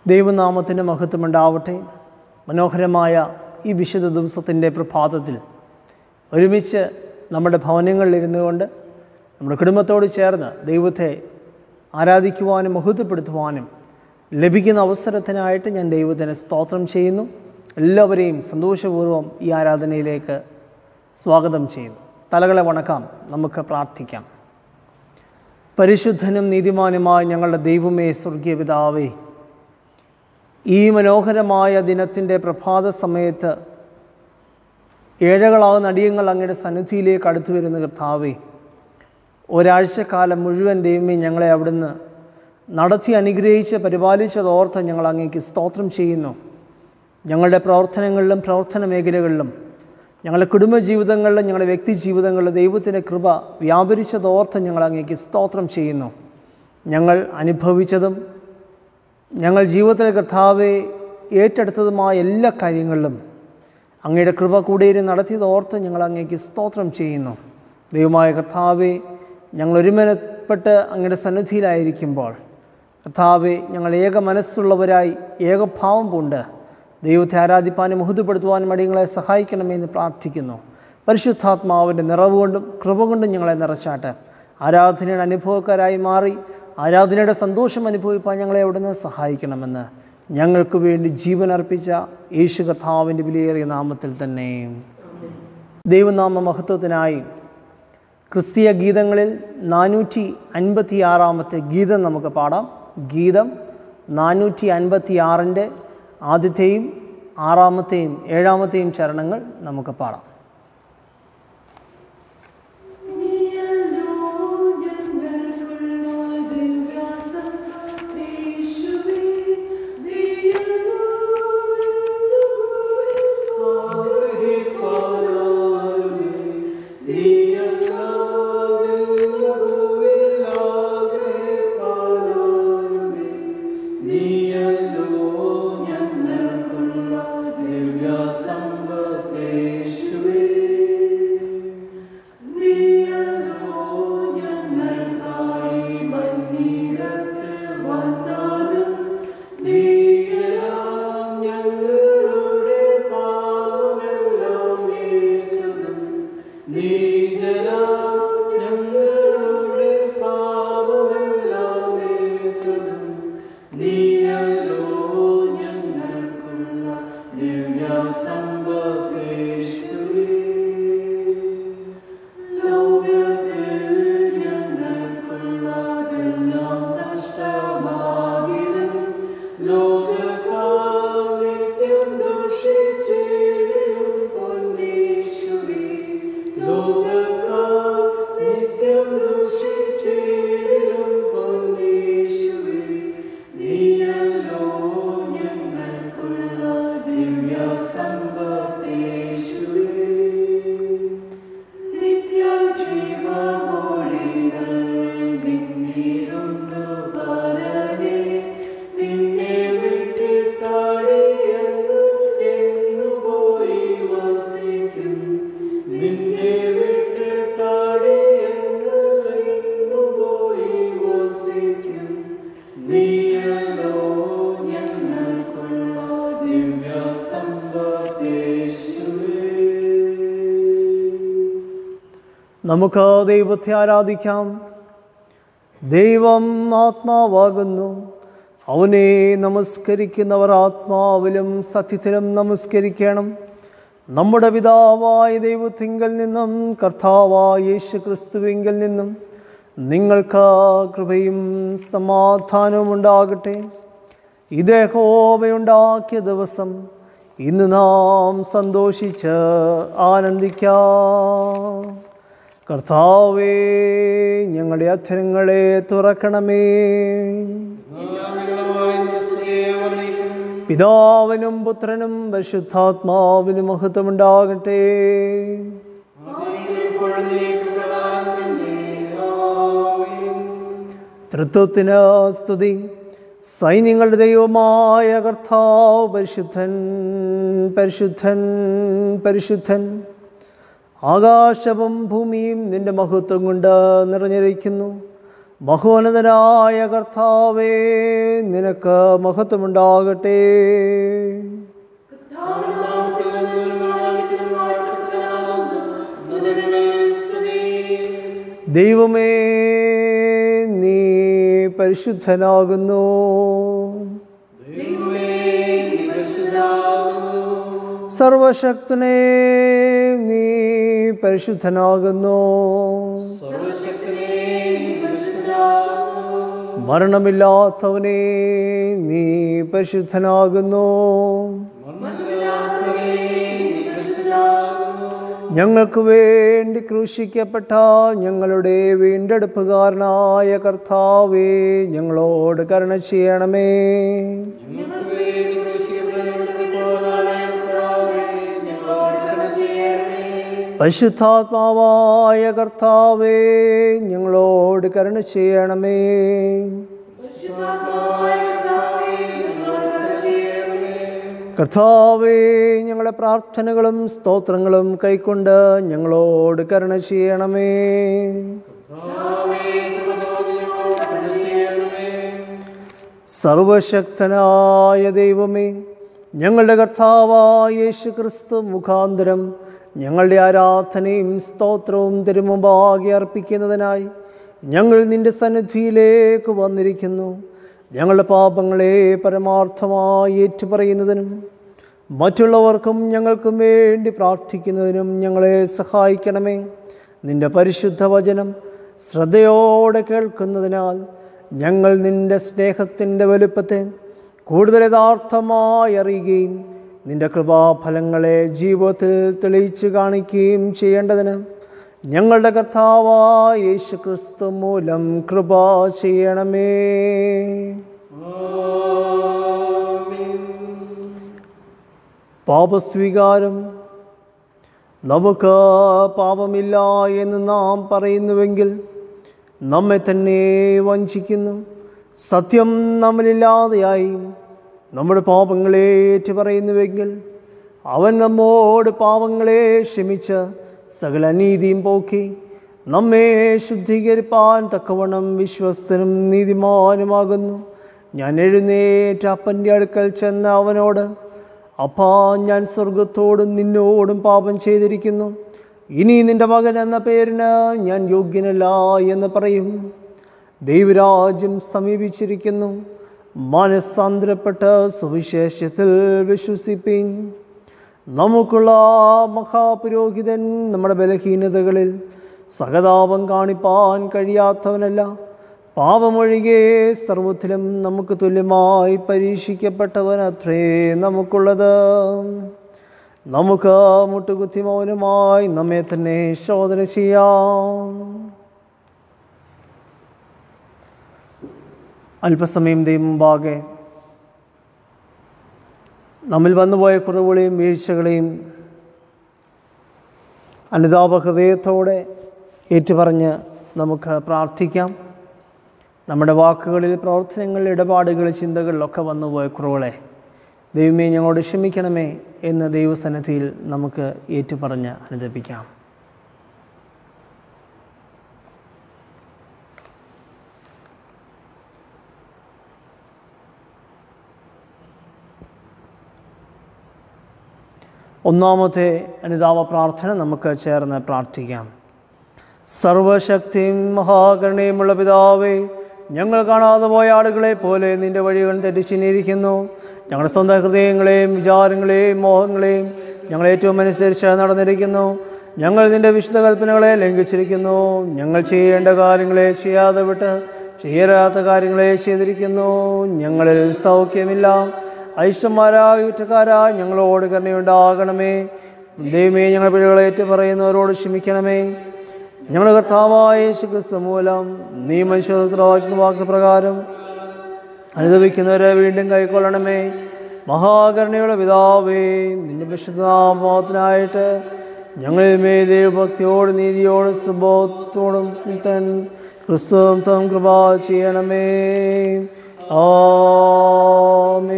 ദൈവനാമത്തിൻ്റെ മഹത്വമുണ്ടാവട്ടെ മനോഹരമായ ഈ വിശുദ്ധ ദിവസത്തിൻ്റെ പ്രഭാതത്തിൽ ഒരുമിച്ച് നമ്മുടെ ഭവനങ്ങളിലിരുന്നു കൊണ്ട് നമ്മുടെ കുടുംബത്തോട് ചേർന്ന് ദൈവത്തെ ആരാധിക്കുവാനും മഹത്വപ്പെടുത്തുവാനും ലഭിക്കുന്ന അവസരത്തിനായിട്ട് ഞാൻ ദൈവത്തിന് സ്തോത്രം ചെയ്യുന്നു എല്ലാവരെയും സന്തോഷപൂർവ്വം ഈ ആരാധനയിലേക്ക് സ്വാഗതം ചെയ്യുന്നു തലകളെ വണക്കാം നമുക്ക് പ്രാർത്ഥിക്കാം പരിശുദ്ധനും നീതിമാനുമായ ഞങ്ങളുടെ ദൈവമേ സ്വർഗീയ പിതാവേ ഈ മനോഹരമായ ദിനത്തിൻ്റെ പ്രഭാത സമയത്ത് ഏഴകളാകുന്ന അടിയങ്ങൾ അങ്ങയുടെ സന്നിധിയിലേക്ക് അടുത്തു വരുന്ന കർത്താവേ ഒരാഴ്ചക്കാലം മുഴുവൻ ദൈവമേ ഞങ്ങളെ അവിടുന്ന് നടത്തി അനുഗ്രഹിച്ച് പരിപാലിച്ചതോർത്ത് ഞങ്ങൾ അങ്ങേക്ക് സ്തോത്രം ചെയ്യുന്നു ഞങ്ങളുടെ പ്രവർത്തനങ്ങളിലും പ്രവർത്തന മേഖലകളിലും ഞങ്ങളുടെ കുടുംബജീവിതങ്ങളിലും ഞങ്ങളുടെ വ്യക്തി ജീവിതങ്ങളിലും ദൈവത്തിൻ്റെ കൃപ വ്യാപരിച്ചതോർത്ത് ഞങ്ങൾ അങ്ങേക്ക് സ്തോത്രം ചെയ്യുന്നു ഞങ്ങൾ അനുഭവിച്ചതും ഞങ്ങൾ ജീവിതത്തിലെ കർത്താവെ ഏറ്റെടുത്തതുമായ എല്ലാ കാര്യങ്ങളിലും അങ്ങയുടെ കൃപ കൂടിയേരി നടത്തിയതോർത്ത് ഞങ്ങൾ അങ്ങേക്ക് സ്തോത്രം ചെയ്യുന്നു ദൈവമായ കർത്താവെ ഞങ്ങൾ ഒരുമനപ്പെട്ട് അങ്ങയുടെ സന്നിധിയിലായിരിക്കുമ്പോൾ കർത്താവെ ഞങ്ങൾ ഏക മനസ്സുള്ളവരായി ഏകഭാവം കൊണ്ട് ദൈവത്തെ ആരാധിപ്പാനും മുഹുദ്പ്പെടുത്തുവാനും അടിയങ്ങളെ സഹായിക്കണമെന്ന് പ്രാർത്ഥിക്കുന്നു പരിശുദ്ധാത്മാവിൻ്റെ നിറവ് കൊണ്ടും കൃപ കൊണ്ടും ഞങ്ങളെ നിറച്ചാട്ട് ആരാധനയുടെ അനുഭവക്കാരായി മാറി ആരാധനയുടെ സന്തോഷം അനുഭവിപ്പാൻ ഞങ്ങളെ അവിടുന്ന് സഹായിക്കണമെന്ന് ഞങ്ങൾക്ക് വേണ്ടി ജീവൻ അർപ്പിച്ച യേശു കർത്താവിൻ്റെ വിലയേറിയ നാമത്തിൽ തന്നെ ദൈവനാമ മഹത്വത്തിനായി ക്രിസ്തീയ ഗീതങ്ങളിൽ നാനൂറ്റി അൻപത്തി ആറാമത്തെ ഗീതം നമുക്ക് പാടാം ഗീതം നാനൂറ്റി അൻപത്തി ആറിൻ്റെ ആദ്യത്തെയും ആറാമത്തെയും ഏഴാമത്തെയും ചരണങ്ങൾ നമുക്ക് പാടാം നമുക്ക് ദൈവത്തെ ആരാധിക്കാം ദൈവം ആത്മാവാകുന്നു അവനെ നമസ്കരിക്കുന്നവർ ആത്മാവിലും സത്യത്തിലും നമസ്കരിക്കണം നമ്മുടെ പിതാവായ ദൈവത്തിങ്കൽ നിന്നും കർത്താവായ യേശു ക്രിസ്തുവിങ്കിൽ നിന്നും നിങ്ങൾക്ക് കൃപയും സമാധാനവും ഉണ്ടാകട്ടെ ഇദ്ദേഹോവയുണ്ടാക്കിയ ദിവസം ഇന്ന് നാം സന്തോഷിച്ച് ആനന്ദിക്കാം കർത്താവേ ഞങ്ങളുടെ അക്ഷരങ്ങളെ തുറക്കണമേ പിതാവിനും പുത്രനും പരിശുദ്ധാത്മാവിനും മഹത്വമുണ്ടാകട്ടെ തൃത്വത്തിന് സ്തുതി സൈന്യങ്ങളുടെ ദൈവമായ കർത്താവ് പരിശുദ്ധൻ പരിശുദ്ധൻ പരിശുദ്ധൻ ആകാശവും ഭൂമിയും നിന്റെ മഹത്വം കൊണ്ട് നിറഞ്ഞിരിക്കുന്നു മഹോന്നതനായ കർത്താവേ നിനക്ക് മഹത്വമുണ്ടാകട്ടെ ദൈവമേ നീ പരിശുദ്ധനാകുന്നു സർവശക്തനെ നീ പരിശുദ്ധനാകുന്നു മരണമില്ലാത്തവനെ നീ പരിശുദ്ധനാകുന്നു ഞങ്ങൾക്ക് വേണ്ടി ക്രൂശിക്കപ്പെട്ട ഞങ്ങളുടെ വീണ്ടെടുപ്പുകാരനായ കർത്താവേ ഞങ്ങളോട് കരുണ ചെയ്യണമേ പരിശുദ്ധാത്മാവായ കർത്താവേ ഞങ്ങളോട് കരുണ ചെയ്യണമേ കർത്താവേ ഞങ്ങളുടെ പ്രാർത്ഥനകളും സ്തോത്രങ്ങളും കൈക്കൊണ്ട് ഞങ്ങളോട് കരുണ ചെയ്യണമേ സർവശക്തനായ ദൈവമേ ഞങ്ങളുടെ കർത്താവായ യേശു ക്രിസ്തു മുഖാന്തരം ഞങ്ങളുടെ ആരാധനയും സ്തോത്രവും തിരുമുമ്പാകെ അർപ്പിക്കുന്നതിനായി ഞങ്ങൾ നിന്റെ സന്നിധിയിലേക്ക് വന്നിരിക്കുന്നു ഞങ്ങളുടെ പാപങ്ങളെ പരമാർത്ഥമായി ഏറ്റുപറയുന്നതിനും മറ്റുള്ളവർക്കും ഞങ്ങൾക്കും വേണ്ടി പ്രാർത്ഥിക്കുന്നതിനും ഞങ്ങളെ സഹായിക്കണമേ നിന്റെ പരിശുദ്ധ വചനം ശ്രദ്ധയോടെ കേൾക്കുന്നതിനാൽ ഞങ്ങൾ നിന്റെ സ്നേഹത്തിൻ്റെ വലുപ്പത്തെ കൂടുതൽ യഥാർത്ഥമായി അറിയുകയും നിന്റെ കൃപാഫലങ്ങളെ ജീവിതത്തിൽ തെളിയിച്ചു കാണിക്കുകയും ചെയ്യേണ്ടതിന് ഞങ്ങളുടെ കർത്താവായ യേശു ക്രിസ്തു മൂലം കൃപ ചെയ്യണമേ പാപസ്വീകാരം നമുക്ക് പാപമില്ല എന്ന് നാം പറയുന്നുവെങ്കിൽ നമ്മെ തന്നെ വഞ്ചിക്കുന്നു സത്യം നമ്മളില്ലാതെയായി നമ്മുടെ പാപങ്ങളെ ഏറ്റുപറയുന്നുവെങ്കിൽ അവൻ നമ്മോട് പാപങ്ങളെ ക്ഷമിച്ച് സകല നീതിയും പോക്കി നമ്മെ ശുദ്ധീകരിപ്പാൻ തക്കവണ്ണം വിശ്വസ്തനും നീതിമാനുമാകുന്നു ഞാൻ എഴുന്നേറ്റ് അപ്പൻ്റെ അടുക്കൽ ചെന്ന അവനോട് അപ്പാ ഞാൻ സ്വർഗത്തോടും നിന്നോടും പാപം ചെയ്തിരിക്കുന്നു ഇനി നിന്റെ മകൻ എന്ന പേരിന് ഞാൻ യോഗ്യനല്ല എന്ന് പറയും ദൈവരാജ്യം സമീപിച്ചിരിക്കുന്നു മനസ്സാന്തരപ്പെട്ട് സുവിശേഷത്തിൽ വിശ്വസിപ്പിൻ നമുക്കുള്ള മഹാപുരോഹിതൻ നമ്മുടെ ബലഹീനതകളിൽ സഹതാപം കാണിപ്പാൻ കഴിയാത്തവനല്ല പാപമൊഴികെ സർവത്തിലും നമുക്ക് തുല്യമായി പരീക്ഷിക്കപ്പെട്ടവൻ അത്രേ നമുക്കുള്ളത് നമുക്ക് മുട്ടുകുത്തി മൗനമായി നമ്മെ തന്നെ ശോധന ചെയ്യാം അല്പസമയം ദൈവമുമ്പാകെ നമ്മിൽ വന്നുപോയ കുറവുകളെയും വീഴ്ചകളെയും അനുതാപ ഹൃദയത്തോടെ ഏറ്റുപറഞ്ഞ് നമുക്ക് പ്രാർത്ഥിക്കാം നമ്മുടെ വാക്കുകളിൽ പ്രവർത്തനങ്ങളിൽ ഇടപാടുകളിൽ ചിന്തകളിലൊക്കെ വന്നുപോയ കുറവുകളെ ദൈവമേ ഞങ്ങളോട് ക്ഷമിക്കണമേ എന്ന് ദൈവസന്നിധിയിൽ നമുക്ക് ഏറ്റുപറഞ്ഞ് അനുദപിക്കാം ഒന്നാമത്തെ അനുതാപ പ്രാർത്ഥന നമുക്ക് ചേർന്ന് പ്രാർത്ഥിക്കാം സർവശക്തിയും മഹാകരുണയുമുള്ള പിതാവേ ഞങ്ങൾ കാണാതെ പോയ ആളുകളെ പോലെ നിന്റെ വഴികൾ തെറ്റിച്ചിരിക്കുന്നു ഞങ്ങളുടെ സ്വന്തം ഹൃദയങ്ങളെയും വിചാരങ്ങളെയും മോഹങ്ങളെയും ഞങ്ങൾ ഏറ്റവും അനുസരിച്ച് നടന്നിരിക്കുന്നു ഞങ്ങൾ നിന്റെ വിശുദ്ധ കൽപ്പനകളെ ലംഘിച്ചിരിക്കുന്നു ഞങ്ങൾ ചെയ്യേണ്ട കാര്യങ്ങളെ ചെയ്യാതെ വിട്ട് ചെയ്യാത്ത കാര്യങ്ങളെ ചെയ്തിരിക്കുന്നു ഞങ്ങളിൽ സൗഖ്യമില്ല ഐശ്വന്മാരായ കുറ്റക്കാരായ ഞങ്ങളോട് കരുണയുണ്ടാകണമേ ദൈവമേ ഞങ്ങൾ പിഴകളെ ഏറ്റു പറയുന്നവരോട് ക്ഷമിക്കണമേ ഞങ്ങളുടെ കർത്താവായ യേശുക്രിസ്തു മൂലം നീ മനുഷ്യർക്ക് വാക്യപ്രകാരം അനുഭവിക്കുന്നവരെ വീണ്ടും കൈക്കൊള്ളണമേ മഹാകരുണയുടെ പിതാവേ നിന്റെ വിശുദ്ധനാമത്തിനായിട്ട് ഞങ്ങളിൽ മേ ദൈവഭക്തിയോടും നീതിയോടും സുബോധത്തോടും തൻ ക്രിസ്തുവും തം കൃപ ചെയ്യണമേ ആമേ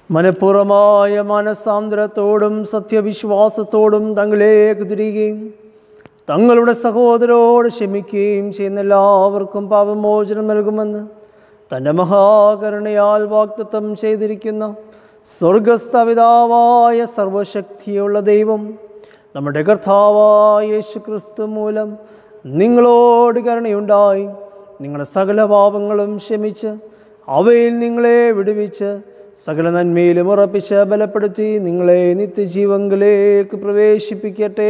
മനഃപൂർവമായ മനസാന്തരത്തോടും സത്യവിശ്വാസത്തോടും തങ്ങളിലേക്ക് തിരികുകയും തങ്ങളുടെ സഹോദരോട് ക്ഷമിക്കുകയും ചെയ്യുന്ന എല്ലാവർക്കും പാപമോചനം നൽകുമെന്ന് തൻ്റെ മഹാകരുണയാൽ വാക്തത്വം ചെയ്തിരിക്കുന്ന സ്വർഗസ്ഥപിതാവായ സർവശക്തിയുള്ള ദൈവം നമ്മുടെ കർത്താവായ യേശു ക്രിസ്തു മൂലം നിങ്ങളോട് കരുണയുണ്ടായി നിങ്ങളുടെ സകല പാപങ്ങളും ക്ഷമിച്ച് അവയിൽ നിങ്ങളെ വിടുവിച്ച് സകല നന്മയിലും ഉറപ്പിച്ച് ബലപ്പെടുത്തി നിങ്ങളെ നിത്യജീവങ്കിലേക്ക് പ്രവേശിപ്പിക്കട്ടെ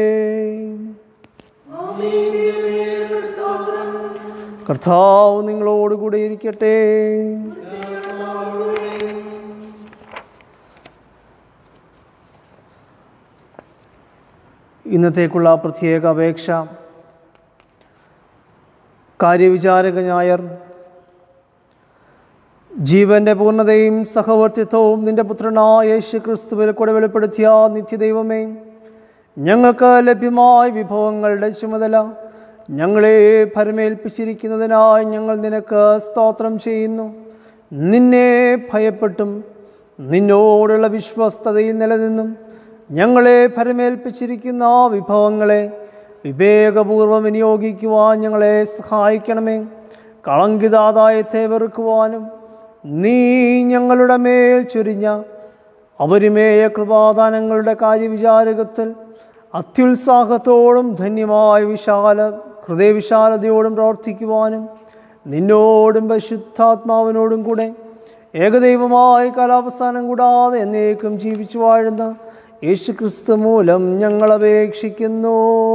കർത്താവ് നിങ്ങളോടുകൂടെ ഇരിക്കട്ടെ ഇന്നത്തേക്കുള്ള പ്രത്യേക അപേക്ഷ കാര്യവിചാരക ഞായർ ജീവന്റെ പൂർണ്ണതയും സഹവർത്തിത്വവും നിന്റെ പുത്രനായ യേശു ക്രിസ്തുവിൽ കൂടെ വെളിപ്പെടുത്തിയ നിത്യദൈവമേ ഞങ്ങൾക്ക് ലഭ്യമായ വിഭവങ്ങളുടെ ചുമതല ഞങ്ങളെ ഭരമേൽപ്പിച്ചിരിക്കുന്നതിനായി ഞങ്ങൾ നിനക്ക് സ്തോത്രം ചെയ്യുന്നു നിന്നെ ഭയപ്പെട്ടും നിന്നോടുള്ള വിശ്വസ്തതയിൽ നിലനിന്നും ഞങ്ങളെ ഭരമേൽപ്പിച്ചിരിക്കുന്ന ആ വിഭവങ്ങളെ വിവേകപൂർവ്വം വിനിയോഗിക്കുവാൻ ഞങ്ങളെ സഹായിക്കണമേ കളങ്കിതാദായത്തെ വെറുക്കുവാനും നീ ഞങ്ങളുടെ മേൽ ചൊരിഞ്ഞ അവരുമേയ കൃപാദാനങ്ങളുടെ കാര്യവിചാരകത്തിൽ അത്യുത്സാഹത്തോടും ധന്യമായ വിശാല ഹൃദയവിശാലതയോടും പ്രവർത്തിക്കുവാനും നിന്നോടും പരിശുദ്ധാത്മാവിനോടും കൂടെ ഏകദൈവമായ കാലാവസാനം കൂടാതെ എന്നേക്കും ജീവിച്ചു വാഴുന്ന യേശു ക്രിസ്തു മൂലം ഞങ്ങൾ അപേക്ഷിക്കുന്നു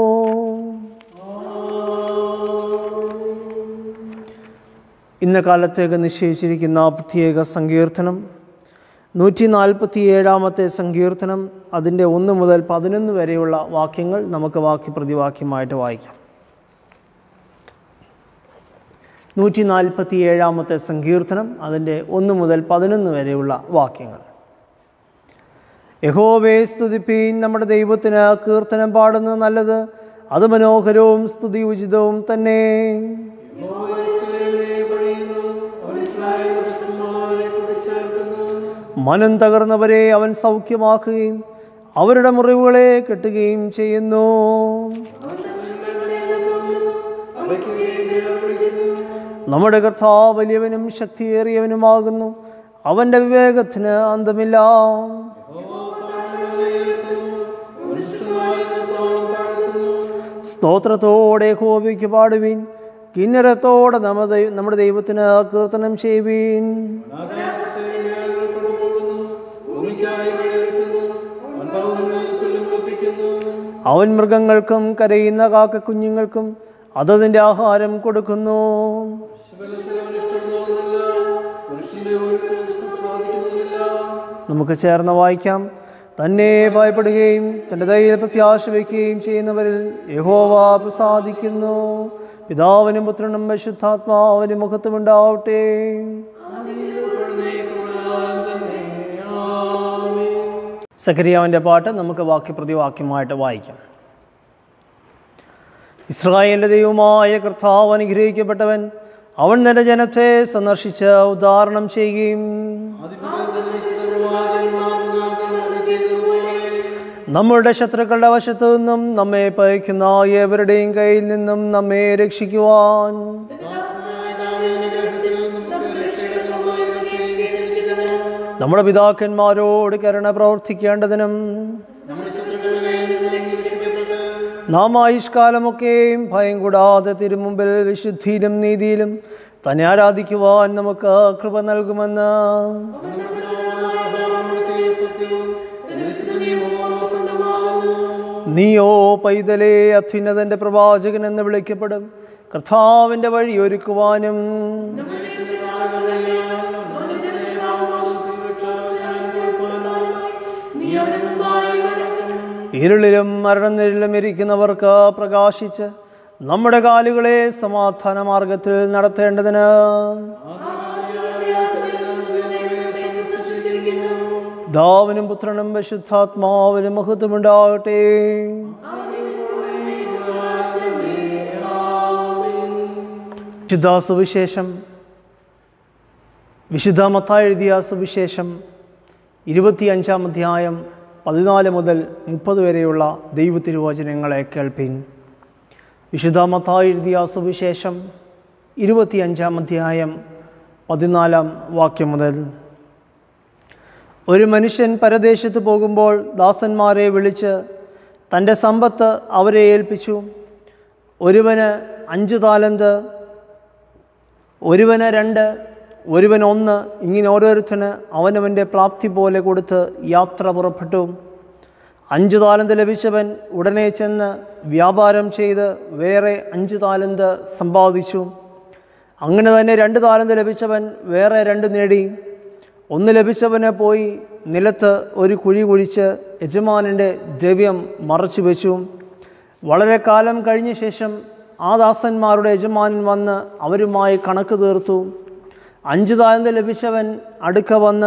ഇന്ന കാലത്തേക്ക് നിശ്ചയിച്ചിരിക്കുന്ന പ്രത്യേക സങ്കീർത്തനം നൂറ്റി നാൽപ്പത്തി ഏഴാമത്തെ സങ്കീർത്തനം അതിൻ്റെ ഒന്ന് മുതൽ പതിനൊന്ന് വരെയുള്ള വാക്യങ്ങൾ നമുക്ക് വാക്യ പ്രതിവാക്യമായിട്ട് വായിക്കാം നൂറ്റി നാൽപ്പത്തി ഏഴാമത്തെ സങ്കീർത്തനം അതിൻ്റെ ഒന്ന് മുതൽ പതിനൊന്ന് വരെയുള്ള വാക്യങ്ങൾ യഹോവേ സ്തുതിപ്പീൻ നമ്മുടെ ദൈവത്തിന് കീർത്തനം പാടുന്നത് നല്ലത് അത് മനോഹരവും സ്തുതി ഉചിതവും തന്നെ മനം തകർന്നവരെ അവൻ സൗഖ്യമാക്കുകയും അവരുടെ മുറിവുകളെ കെട്ടുകയും ചെയ്യുന്നു നമ്മുടെ കർത്താവ് വലിയവനും ശക്തിയേറിയവനുമാകുന്നു അവൻ്റെ വിവേകത്തിന് അന്തമില്ല സ്തോത്രത്തോടെ ഹോബിക്ക് പാടുവീൻ കിന്നരത്തോടെ നമ്മുടെ നമ്മുടെ ദൈവത്തിന് കീർത്തനം ചെയ്യുവീൻ അവൻ മൃഗങ്ങൾക്കും കരയുന്ന കാക്ക കുഞ്ഞുങ്ങൾക്കും അതതിൻ്റെ ആഹാരം കൊടുക്കുന്നു നമുക്ക് ചേർന്ന് വായിക്കാം തന്നെ ഭയപ്പെടുകയും തൻ്റെ ദൈവ പ്രത്യാശ വയ്ക്കുകയും ചെയ്യുന്നവരിൽ യഹോവ പ്രസാദിക്കുന്നു പിതാവിനും പുത്രനും പരിശുദ്ധാത്മാവിനും മുഖത്തുമുണ്ടാവട്ടെ സക്കരിയാവിൻ്റെ പാട്ട് നമുക്ക് വാക്യപ്രതിവാക്യമായിട്ട് വായിക്കാം ഇസ്രായേലിൻ്റെ ദൈവമായ കർത്താവ് അനുഗ്രഹിക്കപ്പെട്ടവൻ അവൻ തൻ്റെ ജനത്തെ സന്ദർശിച്ച് ഉദാഹരണം ചെയ്യുകയും നമ്മളുടെ ശത്രുക്കളുടെ വശത്തു നിന്നും നമ്മെ പയക്കുന്ന ഏവരുടെയും കയ്യിൽ നിന്നും നമ്മെ രക്ഷിക്കുവാൻ നമ്മുടെ പിതാക്കന്മാരോട് കരുണ പ്രവർത്തിക്കേണ്ടതിനും നാം ആയുഷ്കാലമൊക്കെയും ഭയം കൂടാതെ തിരുമുമ്പിൽ വിശുദ്ധിയിലും നീതിയിലും തന്നെ ആരാധിക്കുവാൻ നമുക്ക് കൃപ നൽകുമെന്ന് നീയോ പൈതലേ അത്യുന്നതന്റെ പ്രവാചകൻ എന്ന് വിളിക്കപ്പെടും കർത്താവിൻ്റെ വഴി ഒരുക്കുവാനും ഇരുളിലും മരണനിഴലും ഇരിക്കുന്നവർക്ക് പ്രകാശിച്ച് നമ്മുടെ കാലുകളെ സമാധാന മാർഗത്തിൽ നടത്തേണ്ടതിന് ദാവനും പുത്രനും പരിശുദ്ധാത്മാവിനും മഹത്വമുണ്ടാകട്ടെ വിശുദ്ധ സുവിശേഷം വിശുദ്ധ മത്തായി എഴുതിയ സുവിശേഷം ഇരുപത്തിയഞ്ചാം അധ്യായം പതിനാല് മുതൽ മുപ്പത് വരെയുള്ള ദൈവത്തിരുവചനങ്ങളെ കേൾപ്പിൻ വിശുദ്ധ മത്തായി എഴുതിയ സുവിശേഷം ഇരുപത്തിയഞ്ചാം അധ്യായം പതിനാലാം വാക്യം മുതൽ ഒരു മനുഷ്യൻ പരദേശത്ത് പോകുമ്പോൾ ദാസന്മാരെ വിളിച്ച് തൻ്റെ സമ്പത്ത് അവരെ ഏൽപ്പിച്ചു ഒരുവന് അഞ്ച് താലന്ത് ഒരുവന് രണ്ട് ഒരുവൻ ഒന്ന് ഇങ്ങനെ ഓരോരുത്തന് അവനവൻ്റെ പ്രാപ്തി പോലെ കൊടുത്ത് യാത്ര പുറപ്പെട്ടു അഞ്ച് താലന്ത് ലഭിച്ചവൻ ഉടനെ ചെന്ന് വ്യാപാരം ചെയ്ത് വേറെ അഞ്ച് താലന്ത് സമ്പാദിച്ചു അങ്ങനെ തന്നെ രണ്ട് താലന്ത് ലഭിച്ചവൻ വേറെ രണ്ട് നേടി ഒന്ന് ലഭിച്ചവന് പോയി നിലത്ത് ഒരു കുഴി കുഴിച്ച് യജമാനൻ്റെ ദ്രവ്യം മറച്ചു വെച്ചു വളരെ കാലം കഴിഞ്ഞ ശേഷം ആ ദാസന്മാരുടെ യജമാനൻ വന്ന് അവരുമായി കണക്ക് തീർത്തു അഞ്ച് താലന്ത് ലഭിച്ചവൻ അടുക്ക വന്ന്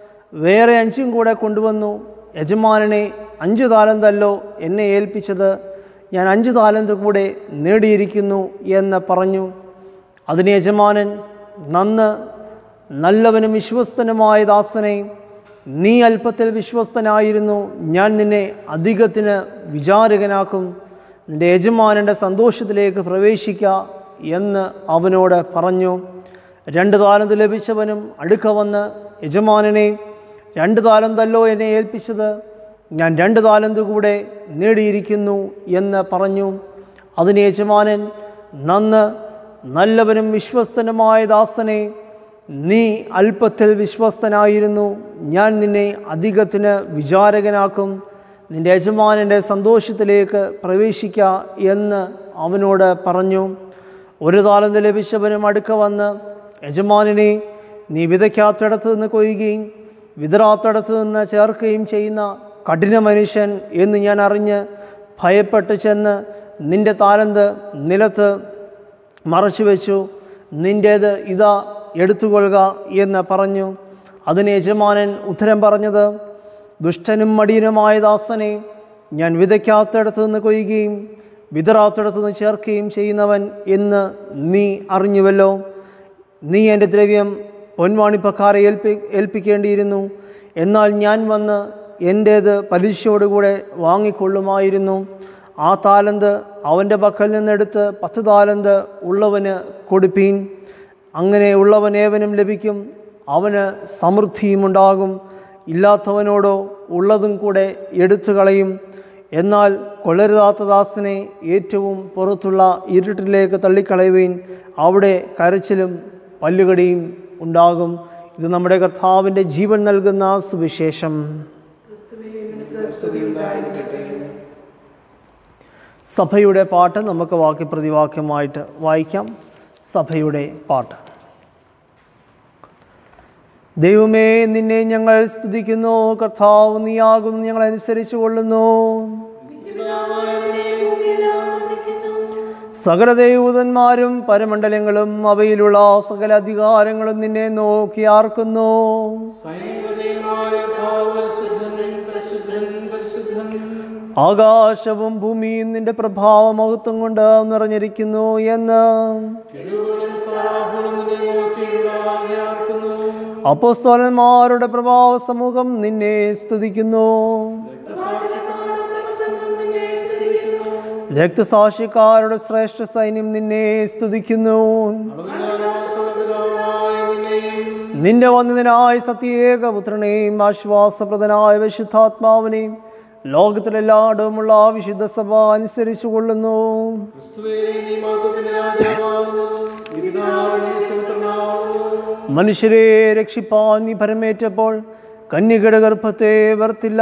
വേറെ അഞ്ചും കൂടെ കൊണ്ടുവന്നു യജമാനനെ അഞ്ച് താലന്തല്ലോ എന്നെ ഏൽപ്പിച്ചത് ഞാൻ അഞ്ച് താലന്ത് കൂടെ നേടിയിരിക്കുന്നു എന്ന് പറഞ്ഞു അതിന് യജമാനൻ നന്ന് നല്ലവനും വിശ്വസ്തനുമായ ദാസനെ നീ അല്പത്തിൽ വിശ്വസ്തനായിരുന്നു ഞാൻ നിന്നെ അധികത്തിന് വിചാരകനാക്കും നിന്റെ യജമാനൻ്റെ സന്തോഷത്തിലേക്ക് പ്രവേശിക്ക എന്ന് അവനോട് പറഞ്ഞു രണ്ട് താലന്ത് ലഭിച്ചവനും അടുക്ക വന്ന് യജമാനനെ രണ്ട് താലന്തല്ലോ എന്നെ ഏൽപ്പിച്ചത് ഞാൻ രണ്ട് താലന്ത് കൂടെ നേടിയിരിക്കുന്നു എന്ന് പറഞ്ഞു അതിന് യജമാനൻ നന്ന് നല്ലവനും വിശ്വസ്തനുമായ ദാസനെ നീ അല്പത്തിൽ വിശ്വസ്തനായിരുന്നു ഞാൻ നിന്നെ അധികത്തിന് വിചാരകനാക്കും നിന്റെ യജമാനൻ്റെ സന്തോഷത്തിലേക്ക് പ്രവേശിക്ക എന്ന് അവനോട് പറഞ്ഞു ഒരു താലന്ത് ലഭിച്ചവനും അടുക്ക വന്ന് യജമാനനെ നീ വിതയ്ക്കാത്തിടത്ത് നിന്ന് കൊയ്യുകയും വിതറാത്തിടത്ത് നിന്ന് ചേർക്കുകയും ചെയ്യുന്ന കഠിന മനുഷ്യൻ എന്ന് ഞാൻ അറിഞ്ഞ് ഭയപ്പെട്ട് ചെന്ന് നിന്റെ താലന്ത് നിലത്ത് മറച്ചു വെച്ചു നിൻ്റേത് ഇതാ എടുത്തുകൊള്ളുക എന്ന് പറഞ്ഞു അതിന് യജമാനൻ ഉത്തരം പറഞ്ഞത് ദുഷ്ടനും മടിയനുമായ ദാസനെ ഞാൻ വിതയ്ക്കാത്തിടത്ത് നിന്ന് കൊയ്യുകയും വിതറാത്തിടത്ത് നിന്ന് ചേർക്കുകയും ചെയ്യുന്നവൻ എന്ന് നീ അറിഞ്ഞുവല്ലോ നീ എൻ്റെ ദ്രവ്യം പൊൻവാണിപ്പക്കാരെ ഏൽപ്പി ഏൽപ്പിക്കേണ്ടിയിരുന്നു എന്നാൽ ഞാൻ വന്ന് എൻ്റേത് പലിശയോടുകൂടെ വാങ്ങിക്കൊള്ളുമായിരുന്നു ആ താലന്ത് അവൻ്റെ പക്കൽ നിന്നെടുത്ത് പത്ത് താലന്ത് ഉള്ളവന് കൊടുപ്പീൻ അങ്ങനെ ഉള്ളവൻ ഏവനും ലഭിക്കും അവന് സമൃദ്ധിയുമുണ്ടാകും ഇല്ലാത്തവനോടോ ഉള്ളതും കൂടെ എടുത്തു കളയും എന്നാൽ കൊള്ളരുതാത്ത ദാസനെ ഏറ്റവും പുറത്തുള്ള ഇരുട്ടിലേക്ക് തള്ളിക്കളയുവീൻ അവിടെ കരച്ചിലും പല്ലുകടിയും ഉണ്ടാകും ഇത് നമ്മുടെ കർത്താവിൻ്റെ ജീവൻ നൽകുന്ന സുവിശേഷം സഭയുടെ പാട്ട് നമുക്ക് വാക്യപ്രതിവാക്യമായിട്ട് വായിക്കാം സഭയുടെ പാട്ട് ദൈവമേ നിന്നെ ഞങ്ങൾ സ്തുതിക്കുന്നു കർത്താവ് നീയാകുന്നു ഞങ്ങൾ അനുസരിച്ചു കൊള്ളുന്നു സകല ദൈവദന്മാരും പരമണ്ഡലങ്ങളും അവയിലുള്ള സകല അധികാരങ്ങളും നിന്നെ നോക്കി ആർക്കുന്നു ആകാശവും ഭൂമിയും നിന്റെ പ്രഭാവ മഹത്വം കൊണ്ട് നിറഞ്ഞിരിക്കുന്നു എന്ന് അപ്പോസ്തോലന്മാരുടെ പ്രഭാവ സമൂഹം നിന്നെ സ്തുതിക്കുന്നു രക്തസാക്ഷിക്കാരുടെ ശ്രേഷ്ഠ സൈന്യം നിന്നെ സ്തുതിക്കുന്നു നിന്റെ വന്നതിനായ സത്യേകപുത്രനെയും ആശ്വാസപ്രദനായ വിശുദ്ധാത്മാവിനെയും ലോകത്തിലെല്ലായിടവുമുള്ള വിശുദ്ധ സഭ അനുസരിച്ചു കൊള്ളുന്നു മനുഷ്യരെ രക്ഷിപ്പാൻ നീ പരമേറ്റപ്പോൾ കന്യകയുടെ ഗർഭത്തെ വർത്തില്ല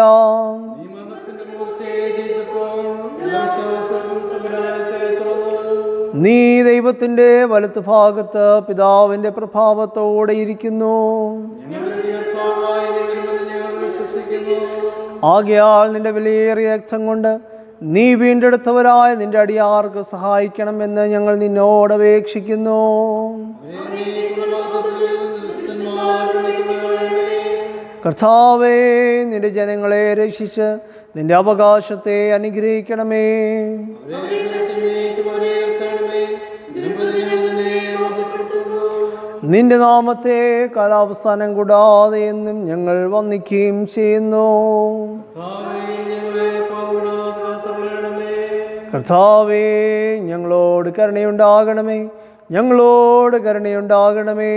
നീ ദൈവത്തിൻ്റെ വലത്ത് ഭാഗത്ത് പിതാവിൻ്റെ പ്രഭാവത്തോടെ ഇരിക്കുന്നു ആകയാൽ നിന്റെ വിലയേറിയ രക്തം കൊണ്ട് നീ വീണ്ടെടുത്തവരായ നിന്റെ അടിയാർക്ക് സഹായിക്കണമെന്ന് ഞങ്ങൾ നിന്നോട് അപേക്ഷിക്കുന്നു കർത്താവേ നിന്റെ ജനങ്ങളെ രക്ഷിച്ച് നിന്റെ അവകാശത്തെ അനുഗ്രഹിക്കണമേ നിന്റെ നാമത്തെ കാലാവസാനം കൂടാതെ എന്നും ഞങ്ങൾ വന്ദിക്കുകയും ചെയ്യുന്നു കർത്താവേ ഞങ്ങളോട് കരുണയുണ്ടാകണമേ ഞങ്ങളോട് കരുണയുണ്ടാകണമേ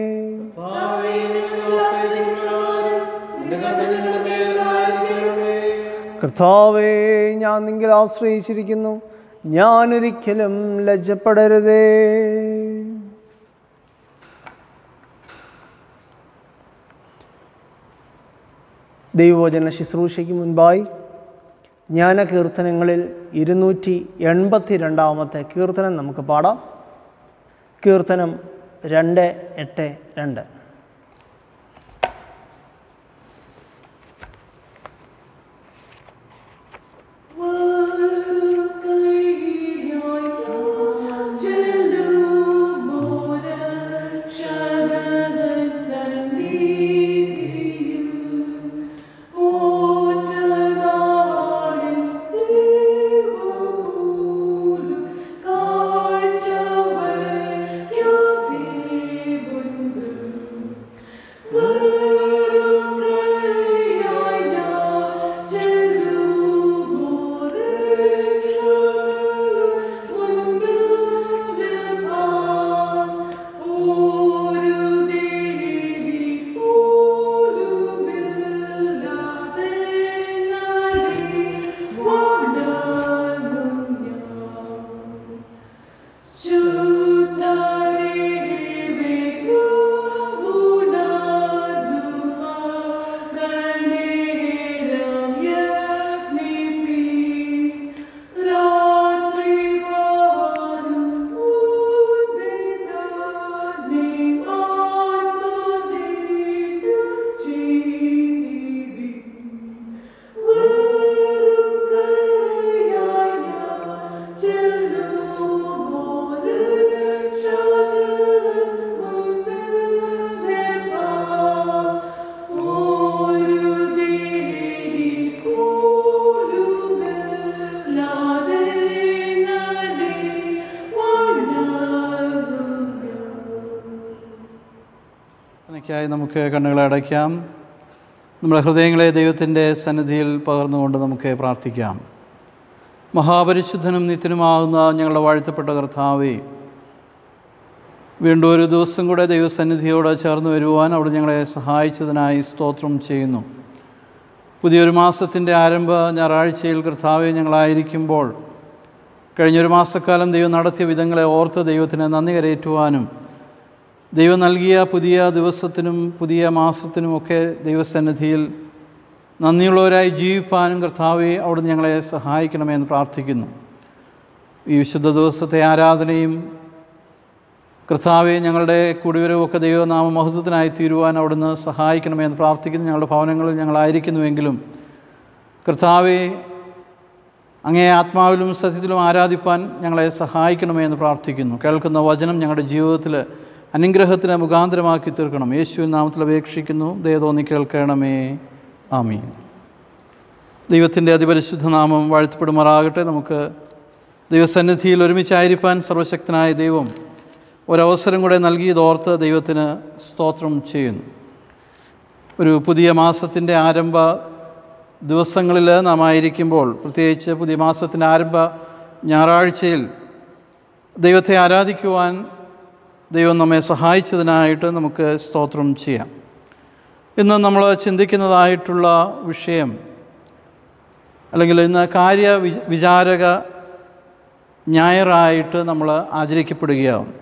കർത്താവേ ഞാൻ നിങ്ങൾ ആശ്രയിച്ചിരിക്കുന്നു ഞാനൊരിക്കലും ലജ്ജപ്പെടരുതേ ദൈവവചന ശുശ്രൂഷയ്ക്ക് മുൻപായി ജ്ഞാന കീർത്തനങ്ങളിൽ ഇരുന്നൂറ്റി എൺപത്തി രണ്ടാമത്തെ കീർത്തനം നമുക്ക് പാടാം കീർത്തനം രണ്ട് എട്ട് രണ്ട് പ്രാർത്ഥനയ്ക്കായി നമുക്ക് കണ്ണുകളെ അടയ്ക്കാം നമ്മുടെ ഹൃദയങ്ങളെ ദൈവത്തിൻ്റെ സന്നിധിയിൽ പകർന്നുകൊണ്ട് നമുക്ക് പ്രാർത്ഥിക്കാം മഹാപരിശുദ്ധനും നിത്യനുമാകുന്ന ഞങ്ങളുടെ വാഴ്ത്തപ്പെട്ട കർത്താവേ വീണ്ടും ഒരു ദിവസം കൂടെ ദൈവസന്നിധിയോട് ചേർന്ന് വരുവാൻ അവിടെ ഞങ്ങളെ സഹായിച്ചതിനായി സ്തോത്രം ചെയ്യുന്നു പുതിയൊരു മാസത്തിൻ്റെ ആരംഭ ഞായറാഴ്ചയിൽ കർത്താവെ ഞങ്ങളായിരിക്കുമ്പോൾ കഴിഞ്ഞൊരു മാസക്കാലം ദൈവം നടത്തിയ വിധങ്ങളെ ഓർത്ത് ദൈവത്തിന് നന്ദി കരയേറ്റുവാനും ദൈവം നൽകിയ പുതിയ ദിവസത്തിനും പുതിയ മാസത്തിനുമൊക്കെ ദൈവസന്നിധിയിൽ നന്ദിയുള്ളവരായി ജീവിപ്പാനും കർത്താവെ അവിടുന്ന് ഞങ്ങളെ സഹായിക്കണമെന്ന് പ്രാർത്ഥിക്കുന്നു ഈ വിശുദ്ധ ദിവസത്തെ ആരാധനയും കർത്താവെ ഞങ്ങളുടെ കുടിവരവൊക്കെ ദൈവനാമ മഹത്വത്തിനായി തീരുവാൻ അവിടുന്ന് സഹായിക്കണമെന്ന് പ്രാർത്ഥിക്കുന്നു ഞങ്ങളുടെ ഭവനങ്ങളിൽ ഞങ്ങളായിരിക്കുന്നുവെങ്കിലും കർത്താവെ അങ്ങേ ആത്മാവിലും സത്യത്തിലും ആരാധിപ്പാൻ ഞങ്ങളെ സഹായിക്കണമേ എന്ന് പ്രാർത്ഥിക്കുന്നു കേൾക്കുന്ന വചനം ഞങ്ങളുടെ ജീവിതത്തിൽ അനുഗ്രഹത്തിന് മുഖാന്തരമാക്കി തീർക്കണം യേശുവിൻ നാമത്തിൽ അപേക്ഷിക്കുന്നു ദയതോന്നി കേൾക്കണമേ ആമീൻ ദൈവത്തിൻ്റെ അതിപരിശുദ്ധ നാമം വാഴ്ത്തപ്പെടുമാറാകട്ടെ നമുക്ക് ദൈവസന്നിധിയിൽ ഒരുമിച്ചായിരിക്കാൻ സർവശക്തനായ ദൈവം ഒരവസരം കൂടെ നൽകിയതോർത്ത് ദൈവത്തിന് സ്തോത്രം ചെയ്യുന്നു ഒരു പുതിയ മാസത്തിൻ്റെ ആരംഭ ദിവസങ്ങളിൽ നാം ആയിരിക്കുമ്പോൾ പ്രത്യേകിച്ച് പുതിയ മാസത്തിൻ്റെ ആരംഭ ഞായറാഴ്ചയിൽ ദൈവത്തെ ആരാധിക്കുവാൻ ദൈവം നമ്മെ സഹായിച്ചതിനായിട്ട് നമുക്ക് സ്തോത്രം ചെയ്യാം ഇന്ന് നമ്മൾ ചിന്തിക്കുന്നതായിട്ടുള്ള വിഷയം അല്ലെങ്കിൽ ഇന്ന് കാര്യ വി- വിചാരക ഞായറായിട്ട് നമ്മൾ ആചരിക്കപ്പെടുകയാണ്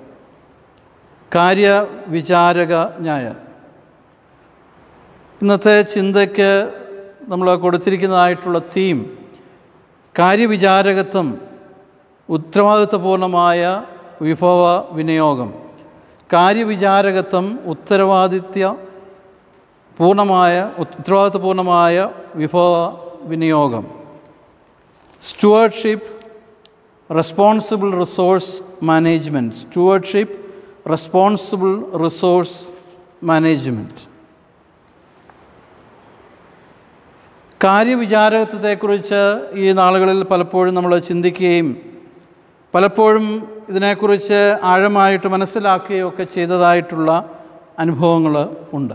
കാര്യ വിചാരക ഞായർ ഇന്നത്തെ ചിന്തയ്ക്ക് നമ്മൾ കൊടുത്തിരിക്കുന്നതായിട്ടുള്ള തീം കാര്യവിചാരകത്വം ഉത്തരവാദിത്വപൂർണമായ വിഭവ വിനിയോഗം കാര്യവിചാരകത്വം ഉത്തരവാദിത്യ പൂർണ്ണമായ ഉത്തരവാദിത്വപൂർണമായ വിഭവ വിനിയോഗം stewardship responsible resource management stewardship responsible resource management കാര്യവിചാരകത്വത്തെക്കുറിച്ച് ഈ നാളുകളിൽ പലപ്പോഴും നമ്മൾ ചിന്തിക്കുകയും പലപ്പോഴും ഇതിനെക്കുറിച്ച് ആഴമായിട്ട് മനസ്സിലാക്കുകയൊക്കെ ചെയ്തതായിട്ടുള്ള അനുഭവങ്ങൾ ഉണ്ട്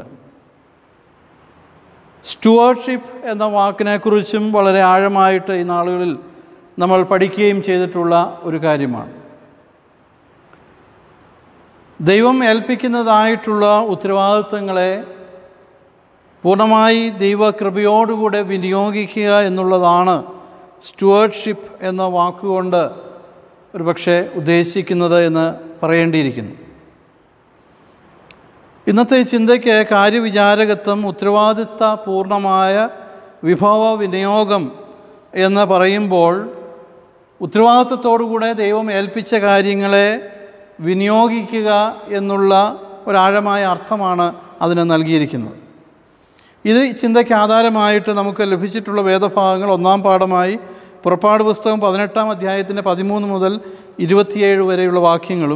സ്റ്റുവേർഷിപ്പ് എന്ന വാക്കിനെക്കുറിച്ചും വളരെ ആഴമായിട്ട് ഈ നാളുകളിൽ നമ്മൾ പഠിക്കുകയും ചെയ്തിട്ടുള്ള ഒരു കാര്യമാണ് ദൈവം ഏൽപ്പിക്കുന്നതായിട്ടുള്ള ഉത്തരവാദിത്വങ്ങളെ പൂർണ്ണമായി ദൈവകൃപയോടുകൂടെ വിനിയോഗിക്കുക എന്നുള്ളതാണ് സ്റ്റുവേർഡ്ഷിപ്പ് എന്ന വാക്കുകൊണ്ട് ഒരുപക്ഷെ ഉദ്ദേശിക്കുന്നത് എന്ന് പറയേണ്ടിയിരിക്കുന്നു ഇന്നത്തെ ഈ ചിന്തയ്ക്ക് കാര്യവിചാരകത്വം ഉത്തരവാദിത്ത പൂർണ്ണമായ വിഭവ വിനിയോഗം എന്ന് പറയുമ്പോൾ ഉത്തരവാദിത്വത്തോടുകൂടെ ദൈവം ഏൽപ്പിച്ച കാര്യങ്ങളെ വിനിയോഗിക്കുക എന്നുള്ള ഒരാഴമായ അർത്ഥമാണ് അതിന് നൽകിയിരിക്കുന്നത് ഇത് ഈ ചിന്തയ്ക്ക് ആധാരമായിട്ട് നമുക്ക് ലഭിച്ചിട്ടുള്ള വേദഭാഗങ്ങൾ ഒന്നാം പാഠമായി പുറപ്പാട് പുസ്തകം പതിനെട്ടാം അധ്യായത്തിൻ്റെ പതിമൂന്ന് മുതൽ ഇരുപത്തിയേഴ് വരെയുള്ള വാക്യങ്ങളും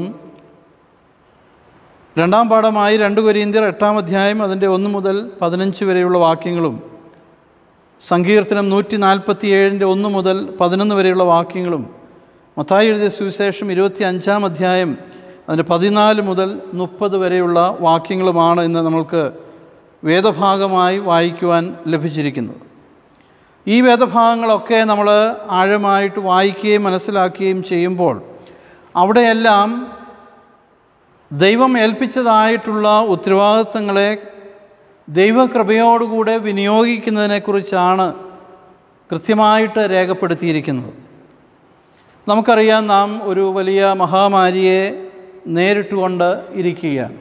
രണ്ടാം പാഠമായി രണ്ട് കൊരീന്ത്യർ എട്ടാം അധ്യായം അതിൻ്റെ ഒന്ന് മുതൽ പതിനഞ്ച് വരെയുള്ള വാക്യങ്ങളും സങ്കീർത്തനം നൂറ്റി നാൽപ്പത്തി ഏഴിൻ്റെ ഒന്ന് മുതൽ പതിനൊന്ന് വരെയുള്ള വാക്യങ്ങളും മത്തായി എഴുതിയ സുവിശേഷം ഇരുപത്തി അഞ്ചാം അധ്യായം അതിൻ്റെ പതിനാല് മുതൽ മുപ്പത് വരെയുള്ള വാക്യങ്ങളുമാണ് ഇന്ന് നമ്മൾക്ക് വേദഭാഗമായി വായിക്കുവാൻ ലഭിച്ചിരിക്കുന്നത് ഈ വേദഭാഗങ്ങളൊക്കെ നമ്മൾ ആഴമായിട്ട് വായിക്കുകയും മനസ്സിലാക്കുകയും ചെയ്യുമ്പോൾ അവിടെയെല്ലാം ദൈവം ഏൽപ്പിച്ചതായിട്ടുള്ള ഉത്തരവാദിത്വങ്ങളെ ദൈവകൃപയോടുകൂടെ വിനിയോഗിക്കുന്നതിനെക്കുറിച്ചാണ് കൃത്യമായിട്ട് രേഖപ്പെടുത്തിയിരിക്കുന്നത് നമുക്കറിയാം നാം ഒരു വലിയ മഹാമാരിയെ നേരിട്ടുകൊണ്ട് ഇരിക്കുകയാണ്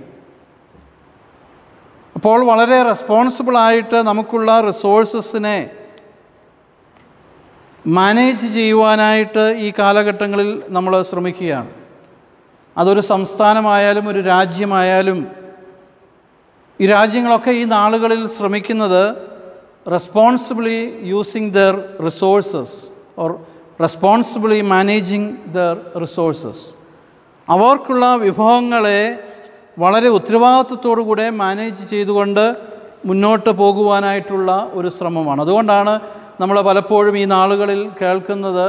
അപ്പോൾ വളരെ റെസ്പോൺസിബിളായിട്ട് നമുക്കുള്ള റിസോഴ്സസിനെ മാനേജ് ചെയ്യുവാനായിട്ട് ഈ കാലഘട്ടങ്ങളിൽ നമ്മൾ ശ്രമിക്കുകയാണ് അതൊരു സംസ്ഥാനമായാലും ഒരു രാജ്യമായാലും ഈ രാജ്യങ്ങളൊക്കെ ഈ നാളുകളിൽ ശ്രമിക്കുന്നത് responsibly using their resources or responsibly managing their resources അവർക്കുള്ള വിഭവങ്ങളെ വളരെ ഉത്തരവാദിത്വത്തോടുകൂടെ മാനേജ് ചെയ്തുകൊണ്ട് മുന്നോട്ട് പോകുവാനായിട്ടുള്ള ഒരു ശ്രമമാണ് അതുകൊണ്ടാണ് നമ്മൾ പലപ്പോഴും ഈ നാളുകളിൽ കേൾക്കുന്നത്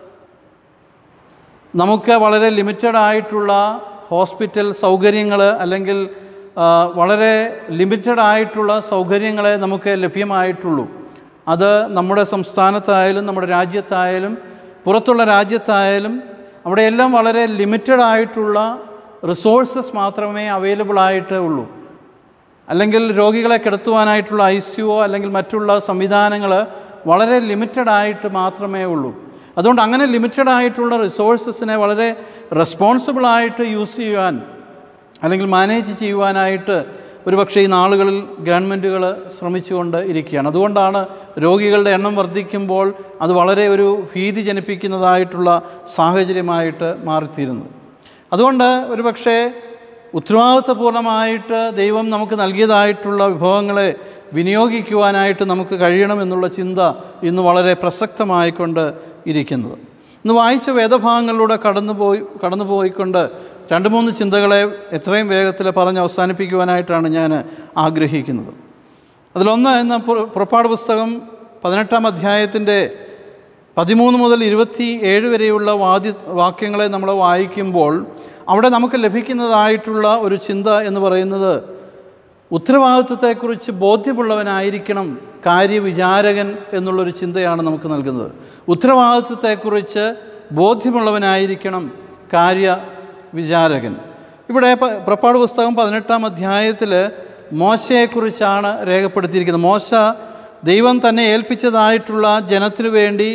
നമുക്ക് വളരെ ലിമിറ്റഡ് ആയിട്ടുള്ള ഹോസ്പിറ്റൽ സൗകര്യങ്ങൾ അല്ലെങ്കിൽ ആ, വളരെ ലിമിറ്റഡ് ആയിട്ടുള്ള സൗകര്യങ്ങളെ നമുക്ക് ലഭ്യമായിട്ടുള്ളൂ അത് നമ്മുടെ സംസ്ഥാനത്തായാലും നമ്മുടെ രാജ്യത്തായാലും പുറത്തുള്ള രാജ്യത്തായാലും അവിടെയെല്ലാം വളരെ ലിമിറ്റഡ് ആയിട്ടുള്ള റിസോഴ്സസ് മാത്രമേ അവൈലബിൾ ആയിട്ട് ഉള്ളൂ അല്ലെങ്കിൽ രോഗികളെ കിടത്തുവാനായിട്ടുള്ള ഐ സിഒ അല്ലെങ്കിൽ മറ്റുള്ള സംവിധാനങ്ങൾ വളരെ ലിമിറ്റഡ് ആയിട്ട് മാത്രമേ ഉള്ളൂ അതുകൊണ്ട് അങ്ങനെ ലിമിറ്റഡ് ആയിട്ടുള്ള റിസോഴ്സസിനെ വളരെ റെസ്പോൺസിബിളായിട്ട് യൂസ് ചെയ്യുവാൻ അല്ലെങ്കിൽ മാനേജ് ചെയ്യുവാനായിട്ട് ഒരുപക്ഷെ ഈ നാളുകളിൽ ഗവൺമെൻറ്റുകൾ ശ്രമിച്ചുകൊണ്ട് ഇരിക്കുകയാണ് അതുകൊണ്ടാണ് രോഗികളുടെ എണ്ണം വർദ്ധിക്കുമ്പോൾ അത് വളരെ ഒരു ഭീതി ജനിപ്പിക്കുന്നതായിട്ടുള്ള സാഹചര്യമായിട്ട് മാറിത്തീരുന്നത് അതുകൊണ്ട് ഒരുപക്ഷെ ഉത്തരവാദിത്വപൂർണ്ണമായിട്ട് ദൈവം നമുക്ക് നൽകിയതായിട്ടുള്ള വിഭവങ്ങളെ വിനിയോഗിക്കുവാനായിട്ട് നമുക്ക് കഴിയണമെന്നുള്ള ചിന്ത ഇന്ന് വളരെ പ്രസക്തമായിക്കൊണ്ട് ഇരിക്കുന്നത് ഇന്ന് വായിച്ച വേദഭാഗങ്ങളിലൂടെ കടന്നുപോയി കടന്നുപോയിക്കൊണ്ട് രണ്ട് മൂന്ന് ചിന്തകളെ എത്രയും വേഗത്തിൽ പറഞ്ഞ് അവസാനിപ്പിക്കുവാനായിട്ടാണ് ഞാൻ ആഗ്രഹിക്കുന്നത് അതിലൊന്ന് എന്ന പുറ- പുറപ്പാട് പുസ്തകം പതിനെട്ടാം അധ്യായത്തിൻ്റെ പതിമൂന്ന് മുതൽ ഇരുപത്തി ഏഴ് വരെയുള്ള വാദ്യ വാക്യങ്ങളെ നമ്മൾ വായിക്കുമ്പോൾ അവിടെ നമുക്ക് ലഭിക്കുന്നതായിട്ടുള്ള ഒരു ചിന്ത എന്ന് പറയുന്നത് ഉത്തരവാദിത്വത്തെക്കുറിച്ച് ബോധ്യമുള്ളവനായിരിക്കണം കാര്യവിചാരകൻ എന്നുള്ളൊരു ചിന്തയാണ് നമുക്ക് നൽകുന്നത് ഉത്തരവാദിത്വത്തെക്കുറിച്ച് ബോധ്യമുള്ളവനായിരിക്കണം കാര്യ വിചാരകൻ ഇവിടെ പ- പുറപ്പാട് പുസ്തകം പതിനെട്ടാം അധ്യായത്തിൽ മോശയെക്കുറിച്ചാണ് രേഖപ്പെടുത്തിയിരിക്കുന്നത് മോശ ദൈവം തന്നെ ഏൽപ്പിച്ചതായിട്ടുള്ള ജനത്തിനു വേണ്ടി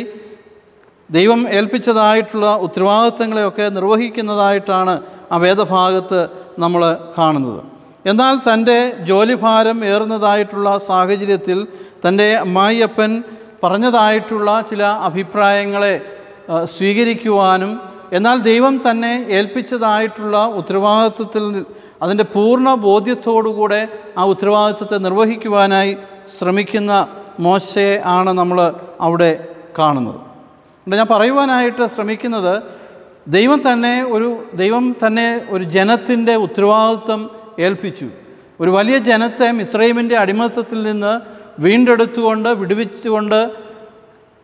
ദൈവം ഏൽപ്പിച്ചതായിട്ടുള്ള ഉത്തരവാദിത്തങ്ങളെയൊക്കെ നിർവഹിക്കുന്നതായിട്ടാണ് ആ വേദഭാഗത്ത് നമ്മൾ കാണുന്നത് എന്നാൽ തൻ്റെ ജോലിഭാരം ഏറുന്നതായിട്ടുള്ള സാഹചര്യത്തിൽ തൻ്റെ അമ്മായിയപ്പൻ പറഞ്ഞതായിട്ടുള്ള ചില അഭിപ്രായങ്ങളെ ആ, സ്വീകരിക്കുവാനും എന്നാൽ ദൈവം തന്നെ ഏൽപ്പിച്ചതായിട്ടുള്ള ഉത്തരവാദിത്വത്തിൽ നി- അതിൻ്റെ പൂർണ്ണ ബോധ്യത്തോടുകൂടെ ആ ഉത്തരവാദിത്വത്തെ നിർവഹിക്കുവാനായി ശ്രമിക്കുന്ന മോശയെ ആണ് നമ്മൾ അവിടെ കാണുന്നത് അതുകൊണ്ട് ഞാൻ പറയുവാനായിട്ട് ശ്രമിക്കുന്നത് ദൈവം തന്നെ ഒരു ദൈവം തന്നെ ഒരു ജനത്തിൻ്റെ ഉത്തരവാദിത്വം ഏൽപ്പിച്ചു ഒരു വലിയ ജനത്തെ മിസ്രൈമിൻ്റെ അടിമത്തത്തിൽ നിന്ന് വീണ്ടെടുത്തുകൊണ്ട് വിടുവിച്ചുകൊണ്ട്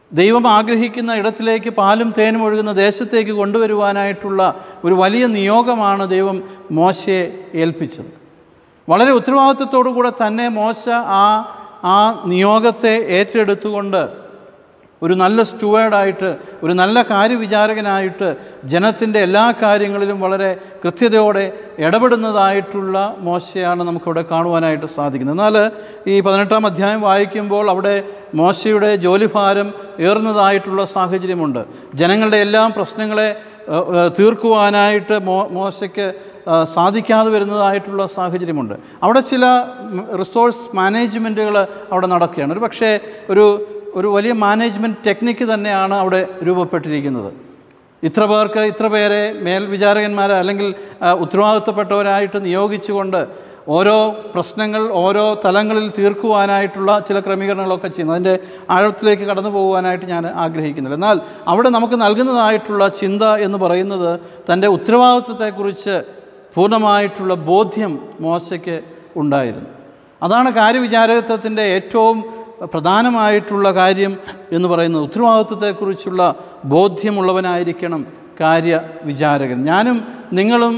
ദൈവം ആഗ്രഹിക്കുന്ന ഇടത്തിലേക്ക് പാലും തേനും ഒഴുകുന്ന ദേശത്തേക്ക് കൊണ്ടുവരുവാനായിട്ടുള്ള ഒരു വലിയ നിയോഗമാണ് ദൈവം മോശയെ ഏൽപ്പിച്ചത് വളരെ ഉത്തരവാദിത്വത്തോടു കൂടെ തന്നെ മോശ ആ ആ നിയോഗത്തെ ഏറ്റെടുത്തുകൊണ്ട് ഒരു നല്ല സ്റ്റുവേർഡായിട്ട് ഒരു നല്ല കാര്യവിചാരകനായിട്ട് ജനത്തിൻ്റെ എല്ലാ കാര്യങ്ങളിലും വളരെ കൃത്യതയോടെ ഇടപെടുന്നതായിട്ടുള്ള മോശയാണ് നമുക്കിവിടെ കാണുവാനായിട്ട് സാധിക്കുന്നത് എന്നാൽ ഈ പതിനെട്ടാം അധ്യായം വായിക്കുമ്പോൾ അവിടെ മോശയുടെ ജോലിഭാരം ഏറുന്നതായിട്ടുള്ള സാഹചര്യമുണ്ട് ജനങ്ങളുടെ എല്ലാ പ്രശ്നങ്ങളെ ഏഹ്, ഏഹ്, തീർക്കുവാനായിട്ട് മോ മോശയ്ക്ക് ഏഹ്, സാധിക്കാതെ വരുന്നതായിട്ടുള്ള സാഹചര്യമുണ്ട് അവിടെ ചില റിസോഴ്സ് മാനേജ്മെൻറ്റുകൾ അവിടെ നടക്കുകയാണ് ഒരു പക്ഷേ ഒരു ഒരു വലിയ മാനേജ്മെൻറ്റ് ടെക്നിക്ക് തന്നെയാണ് അവിടെ രൂപപ്പെട്ടിരിക്കുന്നത് ഇത്ര പേർക്ക് ഇത്ര പേരെ മേൽവിചാരകന്മാരെ അല്ലെങ്കിൽ ആ, ഉത്തരവാദിത്തപ്പെട്ടവരായിട്ട് നിയോഗിച്ചുകൊണ്ട് ഓരോ പ്രശ്നങ്ങൾ ഓരോ തലങ്ങളിൽ തീർക്കുവാനായിട്ടുള്ള ചില ക്രമീകരണങ്ങളൊക്കെ ചെയ്യുന്നു അതിൻ്റെ ആഴത്തിലേക്ക് കടന്നു പോകുവാനായിട്ട് ഞാൻ ആഗ്രഹിക്കുന്നില്ല എന്നാൽ അവിടെ നമുക്ക് നൽകുന്നതായിട്ടുള്ള ചിന്ത എന്ന് പറയുന്നത് തൻ്റെ ഉത്തരവാദിത്വത്തെക്കുറിച്ച് പൂർണ്ണമായിട്ടുള്ള ബോധ്യം മോശയ്ക്ക് ഉണ്ടായിരുന്നു അതാണ് കാര്യവിചാരകത്വത്തിൻ്റെ ഏറ്റവും പ്രധാനമായിട്ടുള്ള കാര്യം എന്ന് പറയുന്നത് ഉത്തരവാദിത്വത്തെക്കുറിച്ചുള്ള ബോധ്യമുള്ളവനായിരിക്കണം കാര്യവിചാരകൻ ഞാനും നിങ്ങളും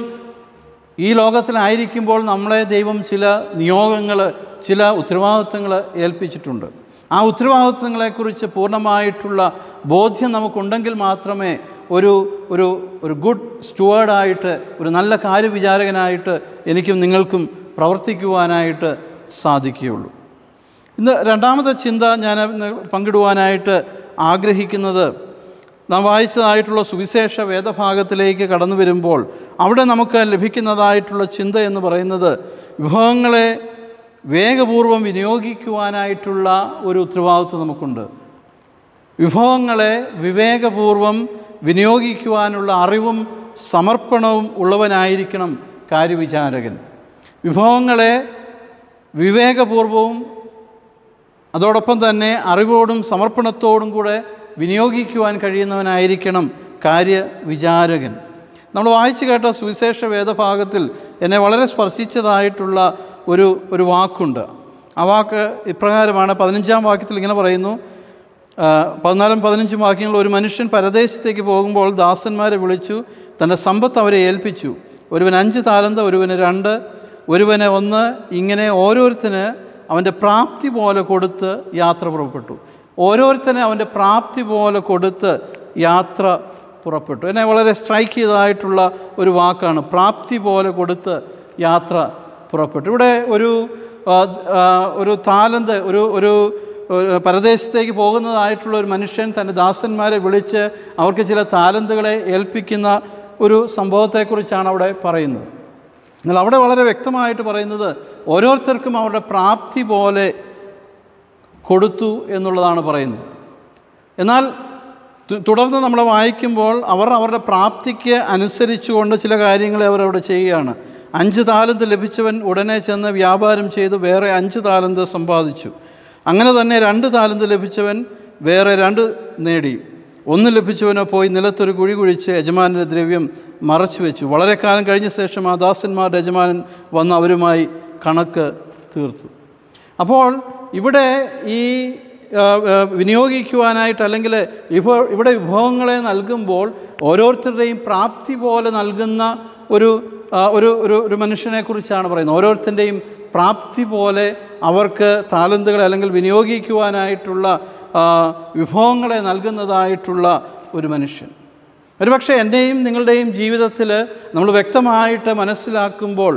ഈ ലോകത്തിലായിരിക്കുമ്പോൾ നമ്മളെ ദൈവം ചില നിയോഗങ്ങൾ ചില ഉത്തരവാദിത്വങ്ങൾ ഏൽപ്പിച്ചിട്ടുണ്ട് ആ ഉത്തരവാദിത്വങ്ങളെക്കുറിച്ച് പൂർണ്ണമായിട്ടുള്ള ബോധ്യം നമുക്കുണ്ടെങ്കിൽ മാത്രമേ ഒരു ഒരു ഒരു ഗുഡ് സ്റ്റുവേർഡായിട്ട് ഒരു നല്ല കാര്യവിചാരകനായിട്ട് എനിക്കും നിങ്ങൾക്കും പ്രവർത്തിക്കുവാനായിട്ട് സാധിക്കുകയുള്ളൂ ഇന്ന് രണ്ടാമത്തെ ചിന്ത ഞാൻ ഇന്ന് പങ്കിടുവാനായിട്ട് ആഗ്രഹിക്കുന്നത് നാം വായിച്ചതായിട്ടുള്ള സുവിശേഷ വേദഭാഗത്തിലേക്ക് കടന്നു വരുമ്പോൾ അവിടെ നമുക്ക് ലഭിക്കുന്നതായിട്ടുള്ള ചിന്ത എന്ന് പറയുന്നത് വിഭവങ്ങളെ വേഗപൂർവം വിനിയോഗിക്കുവാനായിട്ടുള്ള ഒരു ഉത്തരവാദിത്വം നമുക്കുണ്ട് വിഭവങ്ങളെ വിവേകപൂർവം വിനിയോഗിക്കുവാനുള്ള അറിവും സമർപ്പണവും ഉള്ളവനായിരിക്കണം കാര്യവിചാരകൻ വിഭവങ്ങളെ വിവേകപൂർവവും അതോടൊപ്പം തന്നെ അറിവോടും സമർപ്പണത്തോടും കൂടെ വിനിയോഗിക്കുവാൻ കഴിയുന്നവനായിരിക്കണം കാര്യവിചാരകൻ നമ്മൾ വായിച്ചു കേട്ട സുവിശേഷ വേദഭാഗത്തിൽ എന്നെ വളരെ സ്പർശിച്ചതായിട്ടുള്ള ഒരു ഒരു വാക്കുണ്ട് ആ വാക്ക് ഇപ്രകാരമാണ് പതിനഞ്ചാം വാക്യത്തിൽ ഇങ്ങനെ പറയുന്നു ആ, പതിനാലും പതിനഞ്ചും വാക്യങ്ങൾ ഒരു മനുഷ്യൻ പരദേശത്തേക്ക് പോകുമ്പോൾ ദാസന്മാരെ വിളിച്ചു തൻ്റെ സമ്പത്ത് അവരെ ഏൽപ്പിച്ചു ഒരുവൻ അഞ്ച് താലന്ത് ഒരുവന് രണ്ട് ഒരുവന് ഒന്ന് ഇങ്ങനെ ഓരോരുത്തന് അവൻ്റെ പ്രാപ്തി പോലെ കൊടുത്ത് യാത്ര പുറപ്പെട്ടു ഓരോരുത്തനെ അവൻ്റെ പ്രാപ്തി പോലെ കൊടുത്ത് യാത്ര പുറപ്പെട്ടു എന്നെ വളരെ സ്ട്രൈക്ക് ചെയ്തതായിട്ടുള്ള ഒരു വാക്കാണ് പ്രാപ്തി പോലെ കൊടുത്ത് യാത്ര പുറപ്പെട്ടു ഇവിടെ ഒരു ആ, ആ, ഒരു താലന്ത് ഒരു ഒരു ഒരു പരദേശത്തേക്ക് പോകുന്നതായിട്ടുള്ള ഒരു മനുഷ്യൻ തൻ്റെ ദാസന്മാരെ വിളിച്ച് അവർക്ക് ചില താലന്തുകളെ ഏൽപ്പിക്കുന്ന ഒരു സംഭവത്തെക്കുറിച്ചാണ് അവിടെ പറയുന്നത് എന്നാൽ അവിടെ വളരെ വ്യക്തമായിട്ട് പറയുന്നത് ഓരോരുത്തർക്കും അവരുടെ പ്രാപ്തി പോലെ കൊടുത്തു എന്നുള്ളതാണ് പറയുന്നത് എന്നാൽ തു- തുടർന്ന് നമ്മൾ വായിക്കുമ്പോൾ അവർ അവരുടെ പ്രാപ്തിക്ക് അനുസരിച്ചുകൊണ്ട് ചില കാര്യങ്ങളെ അവർ അവിടെ ചെയ്യുകയാണ് അഞ്ച് താലന്ത് ലഭിച്ചവൻ ഉടനെ ചെന്ന് വ്യാപാരം ചെയ്ത് വേറെ അഞ്ച് താലന്ത് സമ്പാദിച്ചു അങ്ങനെ തന്നെ രണ്ട് താലന്ത് ലഭിച്ചവൻ വേറെ രണ്ട് നേടി ഒന്ന് ലഭിച്ചവനോ പോയി നിലത്തൊരു കുഴി കുഴിച്ച് യജമാനൻ്റെ ദ്രവ്യം മറച്ചു വെച്ചു വളരെ കാലം കഴിഞ്ഞ ശേഷം ആ ദാസന്മാരുടെ യജമാനൻ വന്ന് അവരുമായി കണക്ക് തീർത്തു അപ്പോൾ ഇവിടെ ഈ ആ, ആ, വിനിയോഗിക്കുവാനായിട്ട് അല്ലെങ്കിൽ വിഭവ ഇവിടെ വിഭവങ്ങളെ നൽകുമ്പോൾ ഓരോരുത്തരുടെയും പ്രാപ്തി പോലെ നൽകുന്ന ഒരു ആ, ഒരു ഒരു ഒരു മനുഷ്യനെക്കുറിച്ചാണ് പറയുന്നത് ഓരോരുത്തരുടെയും പ്രാപ്തി പോലെ അവർക്ക് താലന്തുകളെ അല്ലെങ്കിൽ വിനിയോഗിക്കുവാനായിട്ടുള്ള ആ, വിഭവങ്ങളെ നൽകുന്നതായിട്ടുള്ള ഒരു മനുഷ്യൻ ഒരുപക്ഷെ എൻ്റെയും നിങ്ങളുടെയും ജീവിതത്തിൽ നമ്മൾ വ്യക്തമായിട്ട് മനസ്സിലാക്കുമ്പോൾ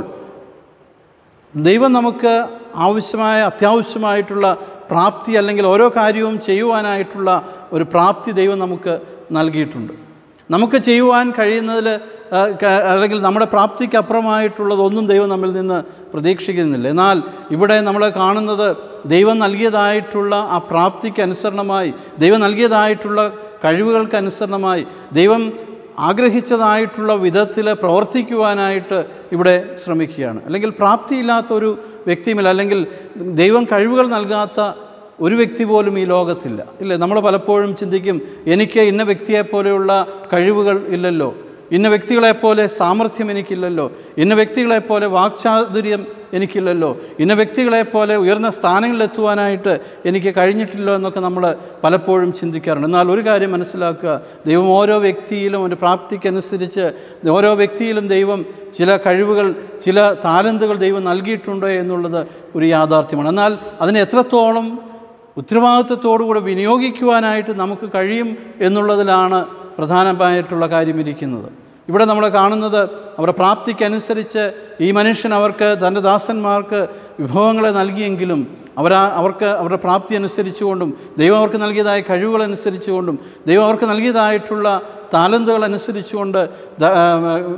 ദൈവം നമുക്ക് ആവശ്യമായ അത്യാവശ്യമായിട്ടുള്ള പ്രാപ്തി അല്ലെങ്കിൽ ഓരോ കാര്യവും ചെയ്യുവാനായിട്ടുള്ള ഒരു പ്രാപ്തി ദൈവം നമുക്ക് നൽകിയിട്ടുണ്ട് നമുക്ക് ചെയ്യുവാൻ കഴിയുന്നതിൽ ആ, ക- അല്ലെങ്കിൽ നമ്മുടെ പ്രാപ്തിക്ക് അപ്പുറമായിട്ടുള്ളതൊന്നും ദൈവം നമ്മിൽ നിന്ന് പ്രതീക്ഷിക്കുന്നില്ല എന്നാൽ ഇവിടെ നമ്മൾ കാണുന്നത് ദൈവം നൽകിയതായിട്ടുള്ള ആ പ്രാപ്തിക്ക് അനുസരണമായി ദൈവം നൽകിയതായിട്ടുള്ള കഴിവുകൾക്ക് അനുസരണമായി ദൈവം ആഗ്രഹിച്ചതായിട്ടുള്ള വിധത്തിൽ പ്രവർത്തിക്കുവാനായിട്ട് ഇവിടെ ശ്രമിക്കുകയാണ് അല്ലെങ്കിൽ പ്രാപ്തിയില്ലാത്ത ഒരു വ്യക്തിയുമില്ല അല്ലെങ്കിൽ ദൈവം കഴിവുകൾ നൽകാത്ത ഒരു വ്യക്തി പോലും ഈ ലോകത്തില്ല ഇല്ലേ നമ്മൾ പലപ്പോഴും ചിന്തിക്കും എനിക്ക് ഇന്ന വ്യക്തിയെ പോലെയുള്ള കഴിവുകൾ ഇല്ലല്ലോ ഇന്ന വ്യക്തികളെപ്പോലെ സാമർഥ്യം എനിക്കില്ലല്ലോ ഇന്ന വ്യക്തികളെപ്പോലെ വാക്ചാതുര്യം എനിക്കില്ലല്ലോ ഇന്ന വ്യക്തികളെപ്പോലെ ഉയർന്ന സ്ഥാനങ്ങളിലെത്തുവാനായിട്ട് എനിക്ക് കഴിഞ്ഞിട്ടില്ലോ എന്നൊക്കെ നമ്മൾ പലപ്പോഴും ചിന്തിക്കാറുണ്ട് എന്നാൽ ഒരു കാര്യം മനസ്സിലാക്കുക ദൈവം ഓരോ വ്യക്തിയിലും ഒരു പ്രാപ്തിക്കനുസരിച്ച് ഓരോ വ്യക്തിയിലും ദൈവം ചില കഴിവുകൾ ചില താലന്തുകൾ ദൈവം നൽകിയിട്ടുണ്ടോ എന്നുള്ളത് ഒരു യാഥാർത്ഥ്യമാണ് എന്നാൽ അതിനെ എത്രത്തോളം ഉത്തരവാദിത്വത്തോടുകൂടെ വിനിയോഗിക്കുവാനായിട്ട് നമുക്ക് കഴിയും എന്നുള്ളതിലാണ് പ്രധാനമായിട്ടുള്ള കാര്യം ഇരിക്കുന്നത് ഇവിടെ നമ്മൾ കാണുന്നത് അവരുടെ പ്രാപ്തിക്കനുസരിച്ച് ഈ മനുഷ്യൻ അവർക്ക് തൻ്റെ ദാസന്മാർക്ക് വിഭവങ്ങളെ നൽകിയെങ്കിലും അവരാ അവർക്ക് അവരുടെ പ്രാപ്തി അനുസരിച്ചുകൊണ്ടും ദൈവം അവർക്ക് നൽകിയതായ കഴിവുകൾ അനുസരിച്ചുകൊണ്ടും ദൈവം അവർക്ക് നൽകിയതായിട്ടുള്ള താലന്തുകൾ അനുസരിച്ചുകൊണ്ട് ദ- ആ,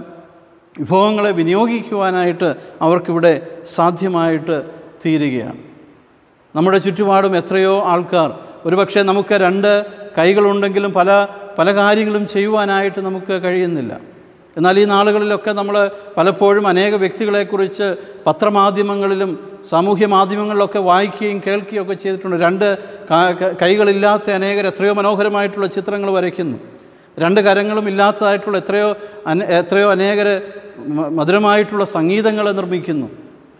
വിഭവങ്ങളെ വിനിയോഗിക്കുവാനായിട്ട് അവർക്കിവിടെ സാധ്യമായിട്ട് തീരുകയാണ് നമ്മുടെ ചുറ്റുപാടും എത്രയോ ആൾക്കാർ ഒരുപക്ഷെ നമുക്ക് രണ്ട് കൈകളുണ്ടെങ്കിലും പല പല കാര്യങ്ങളും ചെയ്യുവാനായിട്ട് നമുക്ക് കഴിയുന്നില്ല എന്നാൽ ഈ നാളുകളിലൊക്കെ നമ്മൾ പലപ്പോഴും അനേക വ്യക്തികളെക്കുറിച്ച് പത്രമാധ്യമങ്ങളിലും സാമൂഹ്യ മാധ്യമങ്ങളിലൊക്കെ വായിക്കുകയും കേൾക്കുകയും ഒക്കെ ചെയ്തിട്ടുണ്ട് രണ്ട് കാ- ക- കൈകളില്ലാത്ത അനേകർ എത്രയോ മനോഹരമായിട്ടുള്ള ചിത്രങ്ങൾ വരയ്ക്കുന്നു രണ്ട് കരങ്ങളും ഇല്ലാത്തതായിട്ടുള്ള എത്രയോ അന എത്രയോ അനേകർ മ- മധുരമായിട്ടുള്ള സംഗീതങ്ങൾ നിർമ്മിക്കുന്നു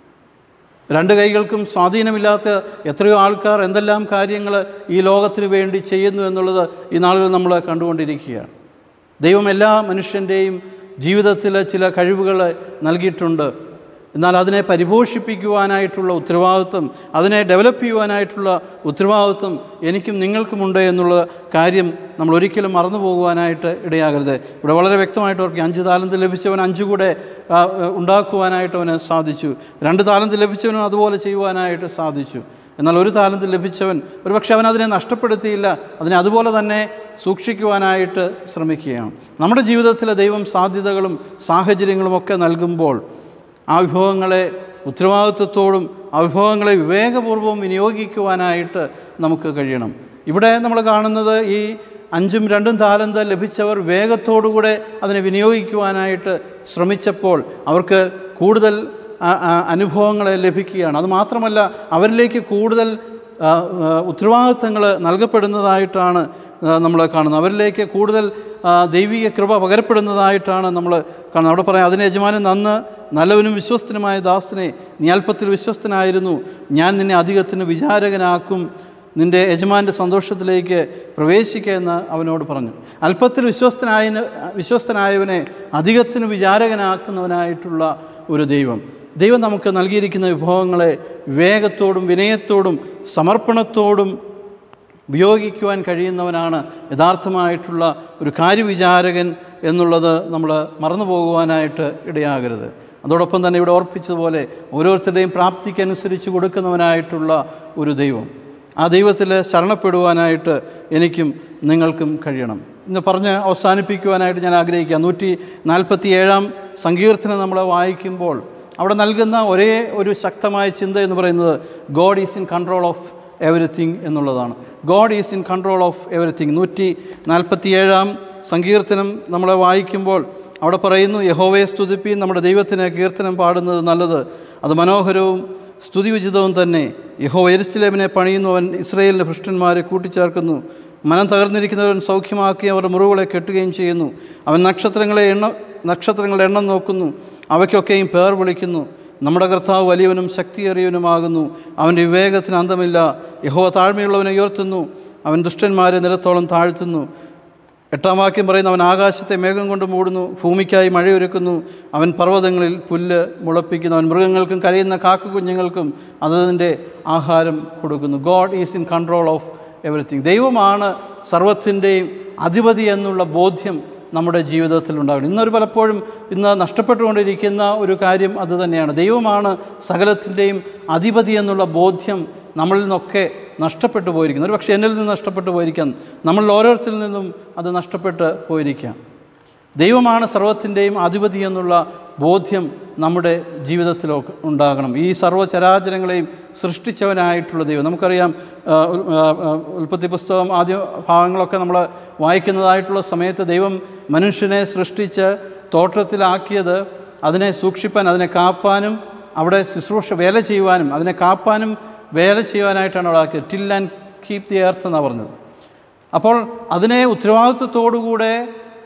രണ്ട് കൈകൾക്കും സ്വാധീനമില്ലാത്ത എത്രയോ ആൾക്കാർ എന്തെല്ലാം കാര്യങ്ങൾ ഈ ലോകത്തിന് വേണ്ടി ചെയ്യുന്നു എന്നുള്ളത് ഈ നാളുകൾ നമ്മൾ കണ്ടുകൊണ്ടിരിക്കുകയാണ് ദൈവം എല്ലാ മനുഷ്യൻ്റെയും ജീവിതത്തിൽ ചില കഴിവുകൾ നൽകിയിട്ടുണ്ട് എന്നാൽ അതിനെ പരിപോഷിപ്പിക്കുവാനായിട്ടുള്ള ഉത്തരവാദിത്വം അതിനെ ഡെവലപ്പ് ചെയ്യുവാനായിട്ടുള്ള ഉത്തരവാദിത്വം എനിക്കും നിങ്ങൾക്കുമുണ്ട് എന്നുള്ള കാര്യം നമ്മൾ ഒരിക്കലും മറന്നു പോകുവാനായിട്ട് ഇടയാകരുത് ഇവിടെ വളരെ വ്യക്തമായിട്ട് ഓർക്കുക അഞ്ച് താലന്ത് ലഭിച്ചവൻ അഞ്ചു കൂടെ ആ, ഉണ്ടാക്കുവാനായിട്ട് അവന് സാധിച്ചു രണ്ട് താലന്ത് ലഭിച്ചവനും അതുപോലെ ചെയ്യുവാനായിട്ട് സാധിച്ചു എന്നാൽ ഒരു താലന്ത് ലഭിച്ചവൻ ഒരുപക്ഷെ അവൻ അതിനെ നഷ്ടപ്പെടുത്തിയില്ല അതിനെ അതുപോലെ തന്നെ സൂക്ഷിക്കുവാനായിട്ട് ശ്രമിക്കുകയാണ് നമ്മുടെ ജീവിതത്തിലെ ദൈവം സാധ്യതകളും സാഹചര്യങ്ങളും ഒക്കെ നൽകുമ്പോൾ ആ വിഭവങ്ങളെ ഉത്തരവാദിത്വത്തോടും ആ വിഭവങ്ങളെ വിവേകപൂർവ്വം വിനിയോഗിക്കുവാനായിട്ട് നമുക്ക് കഴിയണം ഇവിടെ നമ്മൾ കാണുന്നത് ഈ അഞ്ചും രണ്ടും താലന്ത് ലഭിച്ചവർ വേഗത്തോടുകൂടെ അതിനെ വിനിയോഗിക്കുവാനായിട്ട് ശ്രമിച്ചപ്പോൾ അവർക്ക് കൂടുതൽ ആ- ആ അനുഭവങ്ങളെ ലഭിക്കുകയാണ് അത് മാത്രമല്ല അവരിലേക്ക് കൂടുതൽ ഉത്തരവാദിത്തങ്ങൾ നൽകപ്പെടുന്നതായിട്ടാണ് നമ്മൾ കാണുന്നത് അവരിലേക്ക് കൂടുതൽ ആ, ദൈവിക കൃപ പകരപ്പെടുന്നതായിട്ടാണ് നമ്മൾ കാണുന്നത് അവിടെ പറയാം അതിന് യജമാനൻ നന്ന് നല്ലവനും വിശ്വസ്തനുമായ ദാസനെ നീ അല്പത്തിൽ വിശ്വസ്തനായിരുന്നു ഞാൻ നിന്നെ അധികത്തിന് വിചാരകനാക്കും നിൻ്റെ യജമാൻ്റെ സന്തോഷത്തിലേക്ക് പ്രവേശിക്കുക എന്ന് അവനോട് പറഞ്ഞു അല്പത്തിൽ വിശ്വസ്തനായ വിശ്വസ്തനായവനെ അധികത്തിന് വിചാരകനാക്കുന്നവനായിട്ടുള്ള ഒരു ദൈവം ദൈവം നമുക്ക് നൽകിയിരിക്കുന്ന വിഭവങ്ങളെ വിവേകത്തോടും വിനയത്തോടും സമർപ്പണത്തോടും ഉപയോഗിക്കുവാൻ കഴിയുന്നവനാണ് യഥാർത്ഥമായിട്ടുള്ള ഒരു കാര്യവിചാരകൻ എന്നുള്ളത് നമ്മൾ മറന്നു പോകുവാനായിട്ട് ഇടയാകരുത് അതോടൊപ്പം തന്നെ ഇവിടെ ഓർപ്പിച്ചതുപോലെ ഓരോരുത്തരുടെയും പ്രാപ്തിക്കനുസരിച്ച് കൊടുക്കുന്നവനായിട്ടുള്ള ഒരു ദൈവം ആ ദൈവത്തിൽ ശരണപ്പെടുവാനായിട്ട് എനിക്കും നിങ്ങൾക്കും കഴിയണം ഇന്ന് പറഞ്ഞ് അവസാനിപ്പിക്കുവാനായിട്ട് ഞാൻ ആഗ്രഹിക്കുക നൂറ്റി നാൽപ്പത്തി ഏഴാം സങ്കീർത്തനം നമ്മൾ വായിക്കുമ്പോൾ അവിടെ നൽകുന്ന ഒരേ ഒരു ശക്തമായ ചിന്ത എന്ന് പറയുന്നത് God is in control of everything എന്നുള്ളതാണ് God is in control of everything നൂറ്റി നാൽപ്പത്തി ഏഴാം സങ്കീർത്തനം നമ്മൾ വായിക്കുമ്പോൾ അവിടെ പറയുന്നു യഹോവയെ സ്തുതിപ്പി നമ്മുടെ ദൈവത്തിന് കീർത്തനം പാടുന്നത് നല്ലത് അത് മനോഹരവും സ്തുതിയുചിതവും തന്നെ യഹോ എരിച്ചിലേമിനെ പണിയുന്നവൻ ഇസ്രയേലിൻ്റെ ഭൃഷ്ടന്മാരെ കൂട്ടിച്ചേർക്കുന്നു മനം തകർന്നിരിക്കുന്നവൻ സൗഖ്യമാക്കി അവരുടെ മുറിവുകളെ കെട്ടുകയും ചെയ്യുന്നു അവൻ നക്ഷത്രങ്ങളെ എണ്ണ നക്ഷത്രങ്ങളുടെ എണ്ണം നോക്കുന്നു അവയ്ക്കൊക്കെയും പേർ വിളിക്കുന്നു നമ്മുടെ കർത്താവ് വലിയവനും ശക്തിയേറിയവനുമാകുന്നു അവൻ്റെ വിവേകത്തിന് അന്തമില്ല യഹോവ താഴ്മയുള്ളവനെ ഉയർത്തുന്നു അവൻ ദുഷ്ടന്മാരെ നിലത്തോളം താഴ്ത്തുന്നു എട്ടാം വാക്യം പറയുന്നു അവൻ ആകാശത്തെ മേഘം കൊണ്ട് മൂടുന്നു ഭൂമിക്കായി മഴയൊരുക്കുന്നു അവൻ പർവ്വതങ്ങളിൽ പുല്ല് മുളപ്പിക്കുന്നു അവൻ മൃഗങ്ങൾക്കും കരയുന്ന കാക്ക കുഞ്ഞുങ്ങൾക്കും അതതിൻ്റെ ആഹാരം കൊടുക്കുന്നു God is in control of everything ദൈവമാണ് സർവത്തിൻ്റെയും അധിപതി എന്നുള്ള ബോധ്യം നമ്മുടെ ജീവിതത്തിൽ ഉണ്ടാകണം ഇന്നൊരു പലപ്പോഴും ഇന്ന് നഷ്ടപ്പെട്ടുകൊണ്ടിരിക്കുന്ന ഒരു കാര്യം അത് തന്നെയാണ് ദൈവമാണ് സകലത്തിൻ്റെയും അധിപതി എന്നുള്ള ബോധ്യം നമ്മളിൽ നിന്നൊക്കെ നഷ്ടപ്പെട്ടു പോയിരിക്കുന്നു ഒരു പക്ഷേ എന്നിൽ നിന്ന് നഷ്ടപ്പെട്ടു പോയിരിക്കാം നമ്മളിൽ ഓരോരുത്തരിൽ നിന്നും അത് നഷ്ടപ്പെട്ട് പോയിരിക്കാം ദൈവമാണ് സർവത്തിൻ്റെയും അധിപതി എന്നുള്ള ബോധ്യം നമ്മുടെ ജീവിതത്തിലൊക്കെ ഉണ്ടാകണം ഈ സർവ്വചരാചരങ്ങളെയും സൃഷ്ടിച്ചവനായിട്ടുള്ള ദൈവം നമുക്കറിയാം ആ, ഉൽ- ആ, ആ, ഉൽപ്പത്തി പുസ്തകം ആദ്യ ഭാഗങ്ങളൊക്കെ നമ്മൾ വായിക്കുന്നതായിട്ടുള്ള സമയത്ത് ദൈവം മനുഷ്യനെ സൃഷ്ടിച്ച് തോട്ടത്തിലാക്കിയത് അതിനെ സൂക്ഷിപ്പാൻ അതിനെ കാപ്പാനും അവിടെ ശുശ്രൂഷ വേല ചെയ്യുവാനും അതിനെ കാപ്പാനും വേല ചെയ്യുവാനായിട്ടാണ് അവിടെ ആക്കിയത് till and keep the earth എന്നാണ് പറഞ്ഞത് അപ്പോൾ അതിനെ ഉത്തരവാദിത്വത്തോടുകൂടെ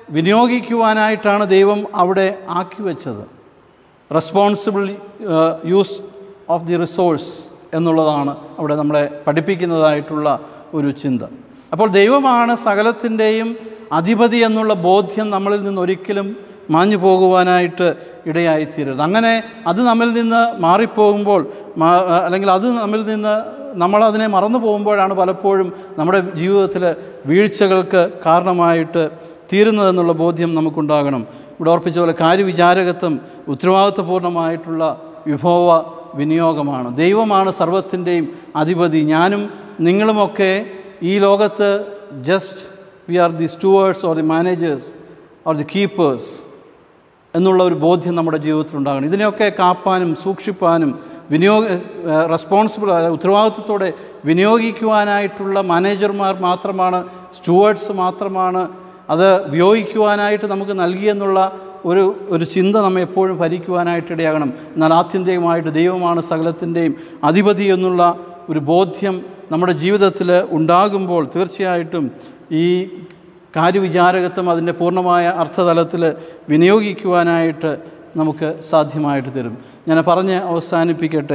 വിനിയോഗിക്കുവാനായിട്ടാണ് ദൈവം അവിടെ ആക്കി വെച്ചത് responsible use of the resource എന്നുള്ളതാണ് അവിടെ നമ്മളെ പഠിപ്പിക്കുന്നതായിട്ടുള്ള ഒരു ചിന്ത അപ്പോൾ ദൈവമാണ് സകലത്തിൻ്റെയും അധിപതി എന്നുള്ള ബോധ്യം നമ്മളിൽ നിന്ന് ഒരിക്കലും മാഞ്ഞു പോകുവാനായിട്ട് ഇടയായിത്തീരരുത് അങ്ങനെ അത് നമ്മിൽ നിന്ന് മാറിപ്പോകുമ്പോൾ മാ- അല്ലെങ്കിൽ അത് നമ്മിൽ നിന്ന് നമ്മളതിനെ മറന്നു പോകുമ്പോഴാണ് പലപ്പോഴും നമ്മുടെ ജീവിതത്തിൽ വീഴ്ചകൾക്ക് കാരണമായിട്ട് തീരുന്നതെന്നുള്ള ബോധ്യം നമുക്കുണ്ടാകണം ഇവിടെ ഓർപ്പിച്ച പോലെ കാര്യവിചാരകത്വം ഉത്തരവാദിത്വപൂർണ്ണമായിട്ടുള്ള വിഭവ വിനിയോഗമാണ് ദൈവമാണ് സർവത്തിൻ്റെയും അധിപതി ഞാനും നിങ്ങളുമൊക്കെ ഈ ലോകത്ത് just we are the stewards or the managers or the keepers എന്നുള്ള ഒരു ബോധ്യം നമ്മുടെ ജീവിതത്തിൽ ഉണ്ടാകണം ഇതിനെയൊക്കെ കാപ്പാനും സൂക്ഷിപ്പാനും വിനിയോഗ റെസ്പോൺസിബിൾ അതായത് ഉത്തരവാദിത്വത്തോടെ വിനിയോഗിക്കുവാനായിട്ടുള്ള മാനേജർമാർ മാത്രമാണ് സ്റ്റുവേർഡ്സ് മാത്രമാണ് അത് ഉപയോഗിക്കുവാനായിട്ട് നമുക്ക് നൽകിയെന്നുള്ള ഒരു ഒരു ചിന്ത നമ്മെ എപ്പോഴും ഭരിക്കുവാനായിട്ട് ഇടയാകണം എന്നാൽ ആത്യന്തികമായിട്ട് ദൈവമാണ് സകലത്തിൻ്റെയും അധിപതി എന്നുള്ള ഒരു ബോധ്യം നമ്മുടെ ജീവിതത്തിൽ ഉണ്ടാകുമ്പോൾ തീർച്ചയായിട്ടും ഈ കാര്യവിചാരകത്വം അതിൻ്റെ പൂർണ്ണമായ അർത്ഥതലത്തിൽ വിനിയോഗിക്കുവാനായിട്ട് നമുക്ക് സാധ്യമായിട്ട് തരും ഞാൻ പറഞ്ഞ് അവസാനിപ്പിക്കട്ടെ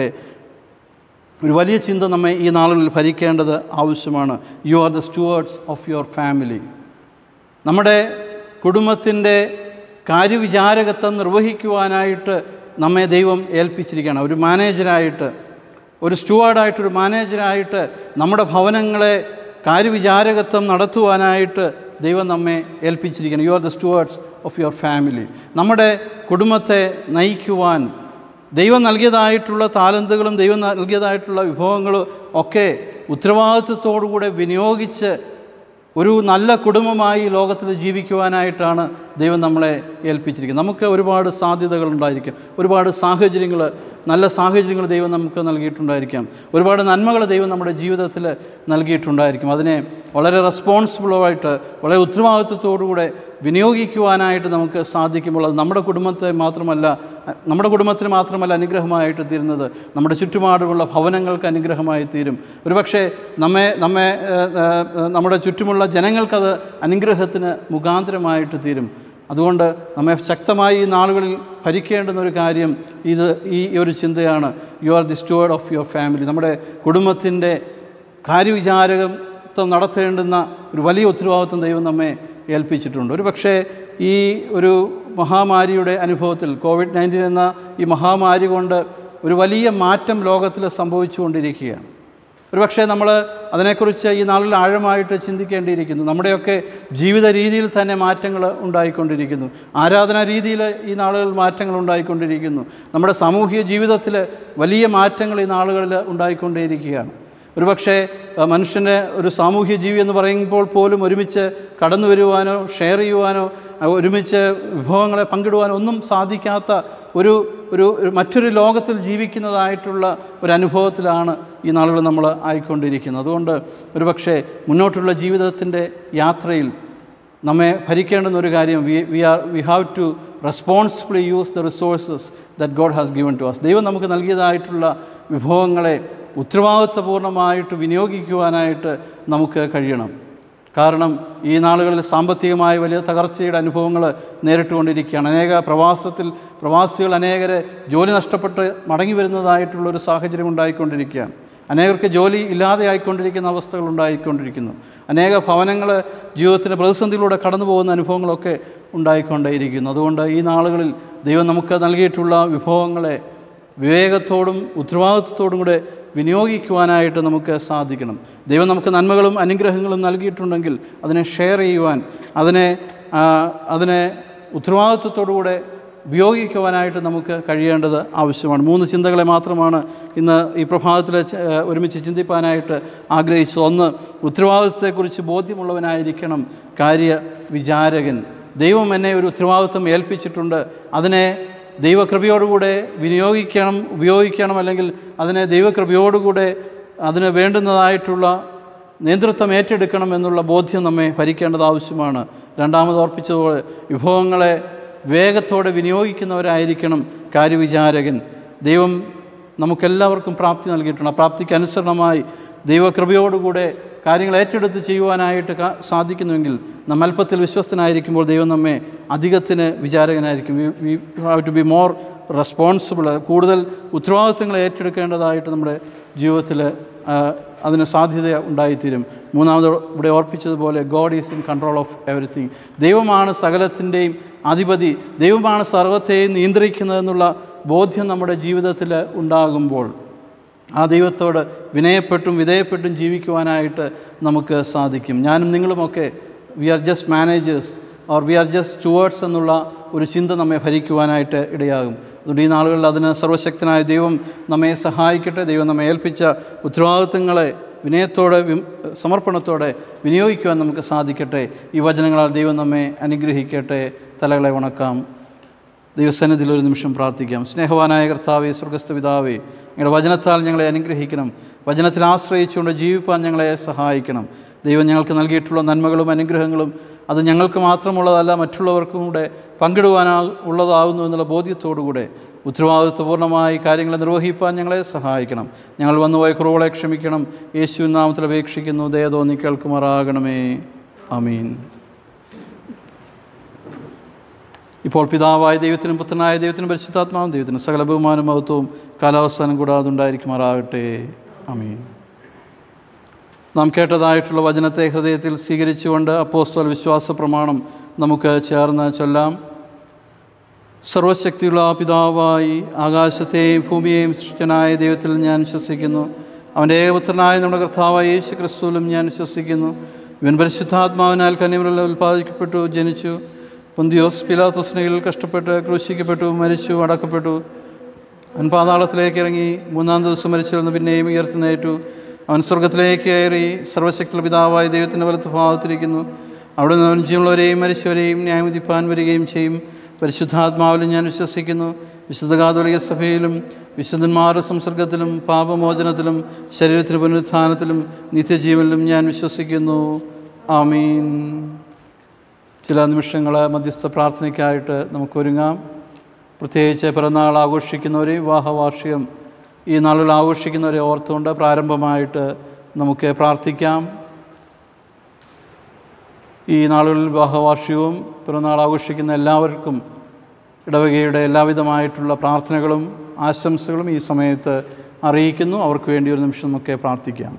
ഒരു വലിയ ചിന്ത നമ്മെ ഈ നാളുകളിൽ ഭരിക്കേണ്ടത് ആവശ്യമാണ് you are the stewards of your family നമ്മുടെ കുടുംബത്തിൻ്റെ കാര്യവിചാരകത്വം നിർവഹിക്കുവാനായിട്ട് നമ്മെ ദൈവം ഏൽപ്പിച്ചിരിക്കുകയാണ് ഒരു മാനേജരായിട്ട് ഒരു സ്റ്റുവാർഡായിട്ടൊരു മാനേജരായിട്ട് നമ്മുടെ ഭവനങ്ങളെ കാര്യവിചാരകത്വം നടത്തുവാനായിട്ട് ദൈവം നമ്മെ ഏൽപ്പിച്ചിരിക്കുകയാണ് you are the stewards of your family നമ്മുടെ കുടുംബത്തെ നയിക്കുവാൻ ദൈവം നൽകിയതായിട്ടുള്ള താലന്തുകളും ദൈവം നൽകിയതായിട്ടുള്ള വിഭവങ്ങളും ഒക്കെ ഉത്തരവാദിത്വത്തോടുകൂടെ വിനിയോഗിച്ച് ഒരു നല്ല കുടുംബമായി ഈ ലോകത്തിൽ ജീവിക്കുവാനായിട്ടാണ് ദൈവം നമ്മളെ ഏൽപ്പിച്ചിരിക്കുന്നത് നമുക്ക് ഒരുപാട് സാധ്യതകളുണ്ടായിരിക്കും ഒരുപാട് സാഹചര്യങ്ങൾ നല്ല സാഹചര്യങ്ങൾ ദൈവം നമുക്ക് നൽകിയിട്ടുണ്ടായിരിക്കാം ഒരുപാട് നന്മകൾ ദൈവം നമ്മുടെ ജീവിതത്തിൽ നൽകിയിട്ടുണ്ടായിരിക്കും അതിനെ വളരെ റെസ്പോൺസിബിളായിട്ട് വളരെ ഉത്തരവാദിത്വത്തോടുകൂടെ വിനിയോഗിക്കുവാനായിട്ട് നമുക്ക് സാധിക്കുമ്പോൾ അത് നമ്മുടെ കുടുംബത്തെ മാത്രമല്ല നമ്മുടെ കുടുംബത്തിന് മാത്രമല്ല അനുഗ്രഹമായിട്ട് തീരുന്നത് നമ്മുടെ ചുറ്റുപാടുമുള്ള ഭവനങ്ങൾക്ക് അനുഗ്രഹമായി തീരും ഒരുപക്ഷെ നമ്മെ നമ്മെ ഏഹ്, ഏഹ്, നമ്മുടെ ചുറ്റുമുള്ള ജനങ്ങൾക്കത് അനുഗ്രഹത്തിന് മുഖാന്തരമായിട്ട് തീരും അതുകൊണ്ട് നമ്മെ ശക്തമായി ഈ നാളുകളിൽ ഭരിക്കേണ്ടുന്ന ഒരു കാര്യം ഇത് ഈ ഒരു ചിന്തയാണ് you are the steward of your family നമ്മുടെ കുടുംബത്തിൻ്റെ കാര്യവിചാരകത്വം നടത്തേണ്ടുന്ന ഒരു വലിയ ഉത്തരവാദിത്വം ദൈവം നമ്മെ ഏൽപ്പിച്ചിട്ടുണ്ട് ഒരു പക്ഷേ ഈ ഒരു മഹാമാരിയുടെ അനുഭവത്തിൽ കോവിഡ് നയൻറ്റീൻ എന്ന ഈ മഹാമാരി കൊണ്ട് ഒരു വലിയ മാറ്റം ലോകത്തിൽ സംഭവിച്ചുകൊണ്ടിരിക്കുകയാണ് ഒരുപക്ഷെ നമ്മൾ അതിനെക്കുറിച്ച് ഈ നാളിൽ ആഴമായിട്ട് ചിന്തിക്കേണ്ടിയിരിക്കുന്നു നമ്മുടെയൊക്കെ ജീവിത രീതിയിൽ തന്നെ മാറ്റങ്ങൾ ഉണ്ടായിക്കൊണ്ടിരിക്കുന്നു ആരാധനാ രീതിയിൽ ഈ നാളുകളിൽ മാറ്റങ്ങൾ ഉണ്ടായിക്കൊണ്ടിരിക്കുന്നു നമ്മുടെ സാമൂഹിക ജീവിതത്തിൽ വലിയ മാറ്റങ്ങൾ ഈ നാളുകളിൽ ഉണ്ടായിക്കൊണ്ടേയിരിക്കുകയാണ് ഒരുപക്ഷെ അഹ് മനുഷ്യൻ്റെ ഒരു സാമൂഹ്യ ജീവി എന്ന് പറയുമ്പോൾ പോലും ഒരുമിച്ച് കടന്നു വരുവാനോ ഷെയർ ചെയ്യുവാനോ അഹ് ഒരുമിച്ച് വിഭവങ്ങളെ പങ്കിടുവാനോ ഒന്നും സാധിക്കാത്ത ഒരു ഒരു ഒരു മറ്റൊരു ലോകത്തിൽ ജീവിക്കുന്നതായിട്ടുള്ള ഒരു അനുഭവത്തിലാണ് ഈ നാളുകൾ നമ്മൾ ആയിക്കൊണ്ടിരിക്കുന്നത് അതുകൊണ്ട് ഒരുപക്ഷെ മുന്നോട്ടുള്ള ജീവിതത്തിൻ്റെ യാത്രയിൽ നമ്മെ ഭരിക്കേണ്ടുന്ന ഒരു കാര്യം we we are we have to responsibly use the resources that God has given to us ദൈവം നമുക്ക് നൽകിയതായിട്ടുള്ള വിഭവങ്ങളെ ഉത്തരവാദിത്വപൂർണ്ണമായിട്ട് വിനിയോഗിക്കുവാനായിട്ട് നമുക്ക് കഴിയണം കാരണം ഈ നാളുകളിൽ സാമ്പത്തികമായ വലിയ തകർച്ചയുടെ അനുഭവങ്ങൾ നേരിട്ടുകൊണ്ടിരിക്കുകയാണ് അനേക പ്രവാസത്തിൽ പ്രവാസികൾ അനേകരെ ജോലി നഷ്ടപ്പെട്ട് മടങ്ങി വരുന്നതായിട്ടുള്ളൊരു സാഹചര്യം ഉണ്ടായിക്കൊണ്ടിരിക്കുകയാണ് അനേകർക്ക് ജോലി ഇല്ലാതെ ആയിക്കൊണ്ടിരിക്കുന്ന അവസ്ഥകൾ ഉണ്ടായിക്കൊണ്ടിരിക്കുന്നു അനേക ഭവനങ്ങൾ ജീവിതത്തിൻ്റെ പ്രതിസന്ധിയിലൂടെ കടന്നു പോകുന്ന അനുഭവങ്ങളൊക്കെ ഉണ്ടായിക്കൊണ്ടേയിരിക്കുന്നു അതുകൊണ്ട് ഈ നാളുകളിൽ ദൈവം നമുക്ക് നൽകിയിട്ടുള്ള വിഭവങ്ങളെ വിവേകത്തോടും ഉത്തരവാദിത്വത്തോടും കൂടെ വിനിയോഗിക്കുവാനായിട്ട് നമുക്ക് സാധിക്കണം ദൈവം നമുക്ക് നന്മകളും അനുഗ്രഹങ്ങളും നൽകിയിട്ടുണ്ടെങ്കിൽ അതിനെ ഷെയർ ചെയ്യുവാൻ അതിനെ ആ, അതിനെ ഉത്തരവാദിത്വത്തോടുകൂടെ ഉപയോഗിക്കുവാനായിട്ട് നമുക്ക് കഴിയേണ്ടത് ആവശ്യമാണ് മൂന്ന് ചിന്തകളെ മാത്രമാണ് ഇന്ന് ഈ പ്രഭാതത്തിൽ ച- ഏഹ് ഒരുമിച്ച് ചിന്തിപ്പാനായിട്ട് ആഗ്രഹിച്ചത് ഒന്ന് ഉത്തരവാദിത്വത്തെക്കുറിച്ച് ബോധ്യമുള്ളവനായിരിക്കണം കാര്യ വിചാരകൻ ദൈവം എന്നെ ഒരു ഉത്തരവാദിത്വം ഏൽപ്പിച്ചിട്ടുണ്ട് അതിനെ ദൈവകൃപയോടുകൂടെ വിനിയോഗിക്കണം ഉപയോഗിക്കണം അല്ലെങ്കിൽ അതിനെ ദൈവകൃപയോടുകൂടെ അതിന് വേണ്ടുന്നതായിട്ടുള്ള നേതൃത്വം ഏറ്റെടുക്കണം എന്നുള്ള ബോധ്യം നമ്മെ ഭരിക്കേണ്ടത് ആവശ്യമാണ് രണ്ടാമത് ഓർപ്പിച്ചതുപോലെ വിഭവങ്ങളെ വേഗത്തോടെ വിനിയോഗിക്കുന്നവരായിരിക്കണം കാര്യവിചാരകൻ ദൈവം നമുക്കെല്ലാവർക്കും പ്രാപ്തി നൽകിയിട്ടുണ്ട് ആ പ്രാപ്തിക്ക് അനുസരണമായി ദൈവകൃപയോടുകൂടെ കാര്യങ്ങൾ ഏറ്റെടുത്ത് ചെയ്യുവാനായിട്ട് കാ- സാധിക്കുന്നുവെങ്കിൽ നാം അല്പത്തിൽ വിശ്വസ്തനായിരിക്കുമ്പോൾ ദൈവം നമ്മെ അധികത്തിന് വിചാരകനായിരിക്കും we have to be more responsible കൂടുതൽ ഉത്തരവാദിത്തങ്ങൾ ഏറ്റെടുക്കേണ്ടതായിട്ട് നമ്മുടെ ജീവിതത്തിൽ അതിന് സാധ്യത ഉണ്ടായിത്തീരും മൂന്നാമത് ഇവിടെ ഓർപ്പിച്ചതുപോലെ God is in control of everything ദൈവമാണ് സകലത്തിൻ്റെയും അധിപതി ദൈവമാണ് സർവത്തെയും നിയന്ത്രിക്കുന്നതെന്നുള്ള ബോധ്യം നമ്മുടെ ജീവിതത്തിൽ ഉണ്ടാകുമ്പോൾ ആ ദൈവത്തോട് വിനയപ്പെട്ടും വിധേയപ്പെട്ടും ജീവിക്കുവാനായിട്ട് നമുക്ക് സാധിക്കും ഞാനും നിങ്ങളുമൊക്കെ we are just managers or we are just stewards എന്നുള്ള ഒരു ചിന്ത നമ്മെ ഭരിക്കുവാനായിട്ട് ഇടയാകും അതുകൊണ്ട് ഈ നാളുകളിൽ അതിന് സർവശക്തനായ ദൈവം നമ്മെ സഹായിക്കട്ടെ ദൈവം നമ്മെ ഏൽപ്പിച്ച ഉത്തരവാദിത്തങ്ങളെ വിനയത്തോടെ വിം- സമർപ്പണത്തോടെ വിനിയോഗിക്കുവാൻ നമുക്ക് സാധിക്കട്ടെ ഈ വചനങ്ങളാൽ ദൈവം നമ്മെ അനുഗ്രഹിക്കട്ടെ തലകളെ ഉണക്കാം ദൈവസന്നിധിയിൽ ഒരു നിമിഷം പ്രാർത്ഥിക്കാം സ്നേഹവാനായ കർത്താവേ സ്വർഗസ്ഥ പിതാവേ ഞങ്ങളുടെ വചനത്താൽ ഞങ്ങളെ അനുഗ്രഹിക്കണം വചനത്തിൽ ആശ്രയിച്ചുകൊണ്ട് ജീവിപ്പാൻ ഞങ്ങളെ സഹായിക്കണം ദൈവം ഞങ്ങൾക്ക് നൽകിയിട്ടുള്ള നന്മകളും അനുഗ്രഹങ്ങളും അത് ഞങ്ങൾക്ക് മാത്രമുള്ളതല്ല മറ്റുള്ളവർക്കും കൂടെ പങ്കിടുവാനാ ഉള്ളതാകുന്നു എന്നുള്ള ബോധ്യത്തോടുകൂടെ ഉത്തരവാദിത്വപൂർണ്ണമായി കാര്യങ്ങളെ നിർവഹിപ്പാൻ ഞങ്ങളെ സഹായിക്കണം ഞങ്ങൾ വന്നുപോയ കുറവുകളെ ക്ഷമിക്കണം യേശു നാമത്തിൽ അപേക്ഷിക്കുന്നു ദയതോന്നി കേൾക്കുമാറാകണമേ അമീൻ ഇപ്പോൾ പിതാവായ ദൈവത്തിനും പുത്രനായ ദൈവത്തിനും പരിശുദ്ധാത്മാവും ദൈവത്തിനും സകല ബഹുമാനം മഹത്വവും കാലാവസ്ഥാനം കൂടാതെ ഉണ്ടായിരിക്കുമാറാകട്ടെ അമീൻ നാം കേട്ടതായിട്ടുള്ള വചനത്തെ ഹൃദയത്തിൽ സ്വീകരിച്ചുകൊണ്ട് അപ്പോസ്തല വിശ്വാസ പ്രമാണം നമുക്ക് ചേർന്ന് ചൊല്ലാം സർവശക്തിയുള്ള പിതാവായി ആകാശത്തെയും ഭൂമിയെയും സൃഷ്ടനായ ദൈവത്തിൽ ഞാൻ വിശ്വസിക്കുന്നു അവൻ്റെ ഏകപുത്രനായ നമ്മുടെ കർത്താവായ യേശു ക്രിസ്തുവിലും ഞാൻ വിശ്വസിക്കുന്നു ഇവൻ പരിശുദ്ധാത്മാവിനാൽ കന്യമൃല ഉൽപ്പാദിക്കപ്പെട്ടു ജനിച്ചു പൊന്തിയോസ് പിലാത്തോസ്നയിൽ കഷ്ടപ്പെട്ട് ക്രൂശിക്കപ്പെട്ടു മരിച്ചു അടക്കപ്പെട്ടു അവൻ പാതാളത്തിലേക്ക് ഇറങ്ങി മൂന്നാം ദിവസം മരിച്ചിരുന്നു പിന്നെയും ഉയർത്തുന്നേറ്റു അവൻ സ്വർഗത്തിലേക്ക് കയറി സർവശക്തി പിതാവായ ദൈവത്തിൻ്റെ വലത്ത് ഭാഗത്തിരിക്കുന്നു അവിടെ നിന്ന് അവൻ ജീവനുള്ളവരെയും മരിച്ചവരെയും ന്യായവിധിപ്പാൻ വരികയും ചെയ്യും പരിശുദ്ധാത്മാവിലും ഞാൻ വിശ്വസിക്കുന്നു വിശുദ്ധ കാതോലിക സഭയിലും വിശുദ്ധന്മാരുടെ സംസർഗത്തിലും പാപമോചനത്തിലും ശരീരത്തിന് പുനരുത്ഥാനത്തിലും നിത്യജീവനിലും ഞാൻ വിശ്വസിക്കുന്നു ആമീൻ ചില നിമിഷങ്ങൾ മധ്യസ്ഥ പ്രാർത്ഥനയ്ക്കായിട്ട് നമുക്കൊരുങ്ങാം പ്രത്യേകിച്ച് പിറന്നാൾ ആഘോഷിക്കുന്നവരെ വിവാഹ വാർഷികം ഈ നാളുകൾ ആഘോഷിക്കുന്നവരെ ഓർത്തുകൊണ്ട് പ്രാരംഭമായിട്ട് നമുക്ക് പ്രാർത്ഥിക്കാം ഈ നാളുകളിൽ വിവാഹവാർഷികവും പിറന്നാൾ ആഘോഷിക്കുന്ന എല്ലാവർക്കും ഇടവകയുടെ എല്ലാവിധമായിട്ടുള്ള പ്രാർത്ഥനകളും ആശംസകളും ഈ സമയത്ത് അറിയിക്കുന്നു അവർക്ക് വേണ്ടി ഒരു നിമിഷം നമുക്ക് പ്രാർത്ഥിക്കാം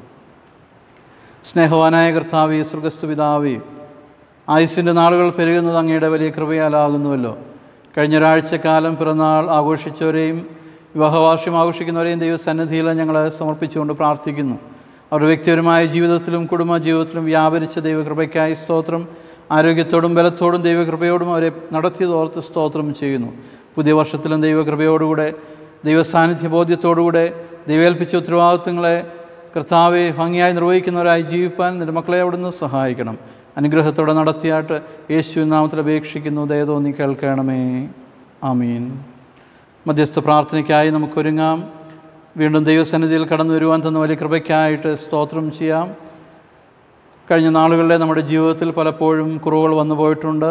സ്നേഹവാനായ കർത്താവി സ്വർഗസ്തു പിതാവി ആയുസിൻ്റെ നാളുകൾ പെരുകുന്നത് അങ്ങയുടെ വലിയ കൃപയാലാകുന്നുവല്ലോ കഴിഞ്ഞ ഒരാഴ്ചക്കാലം പിറന്നാൾ ആഘോഷിച്ചവരെയും വിവാഹവാർഷികം ആഘോഷിക്കുന്നവരെയും ദൈവസന്നിധിയിൽ ഞങ്ങൾ സമർപ്പിച്ചുകൊണ്ട് പ്രാർത്ഥിക്കുന്നു അവരുടെ വ്യക്തിപരമായ ജീവിതത്തിലും കുടുംബ ജീവിതത്തിലും വ്യാപരിച്ച ദൈവകൃപയ്ക്കായി സ്തോത്രം ആരോഗ്യത്തോടും ബലത്തോടും ദൈവകൃപയോടും അവരെ നടത്തിയതോർത്ത് സ്തോത്രം ചെയ്യുന്നു പുതിയ വർഷത്തിലും ദൈവകൃപയോടുകൂടെ ദൈവസാന്നിധ്യ ബോധ്യത്തോടുകൂടെ ദൈവേൽപ്പിച്ച ഉത്തരവാദിത്വങ്ങളെ കർത്താവെ ഭംഗിയായി നിർവഹിക്കുന്നവരായി ജീവിപ്പാൻ നിന്റെ മക്കളെ അവിടുന്ന് സഹായിക്കണം അനുഗ്രഹത്തോടെ നടത്തിയാട്ട് യേശു നാമത്തിൽ അപേക്ഷിക്കുന്നു ദയതോന്നി കേൾക്കണമേ ആമീൻ മധ്യസ്ഥ പ്രാർത്ഥനയ്ക്കായി നമുക്കൊരുങ്ങാം വീണ്ടും ദൈവസന്നിധിയിൽ കടന്നു വരുവാൻ തന്ന വലിയ കൃപയ്ക്കായിട്ട് സ്തോത്രം ചെയ്യാം കഴിഞ്ഞ നാളുകളിലെ നമ്മുടെ ജീവിതത്തിൽ പലപ്പോഴും കുറവുകൾ വന്നു പോയിട്ടുണ്ട്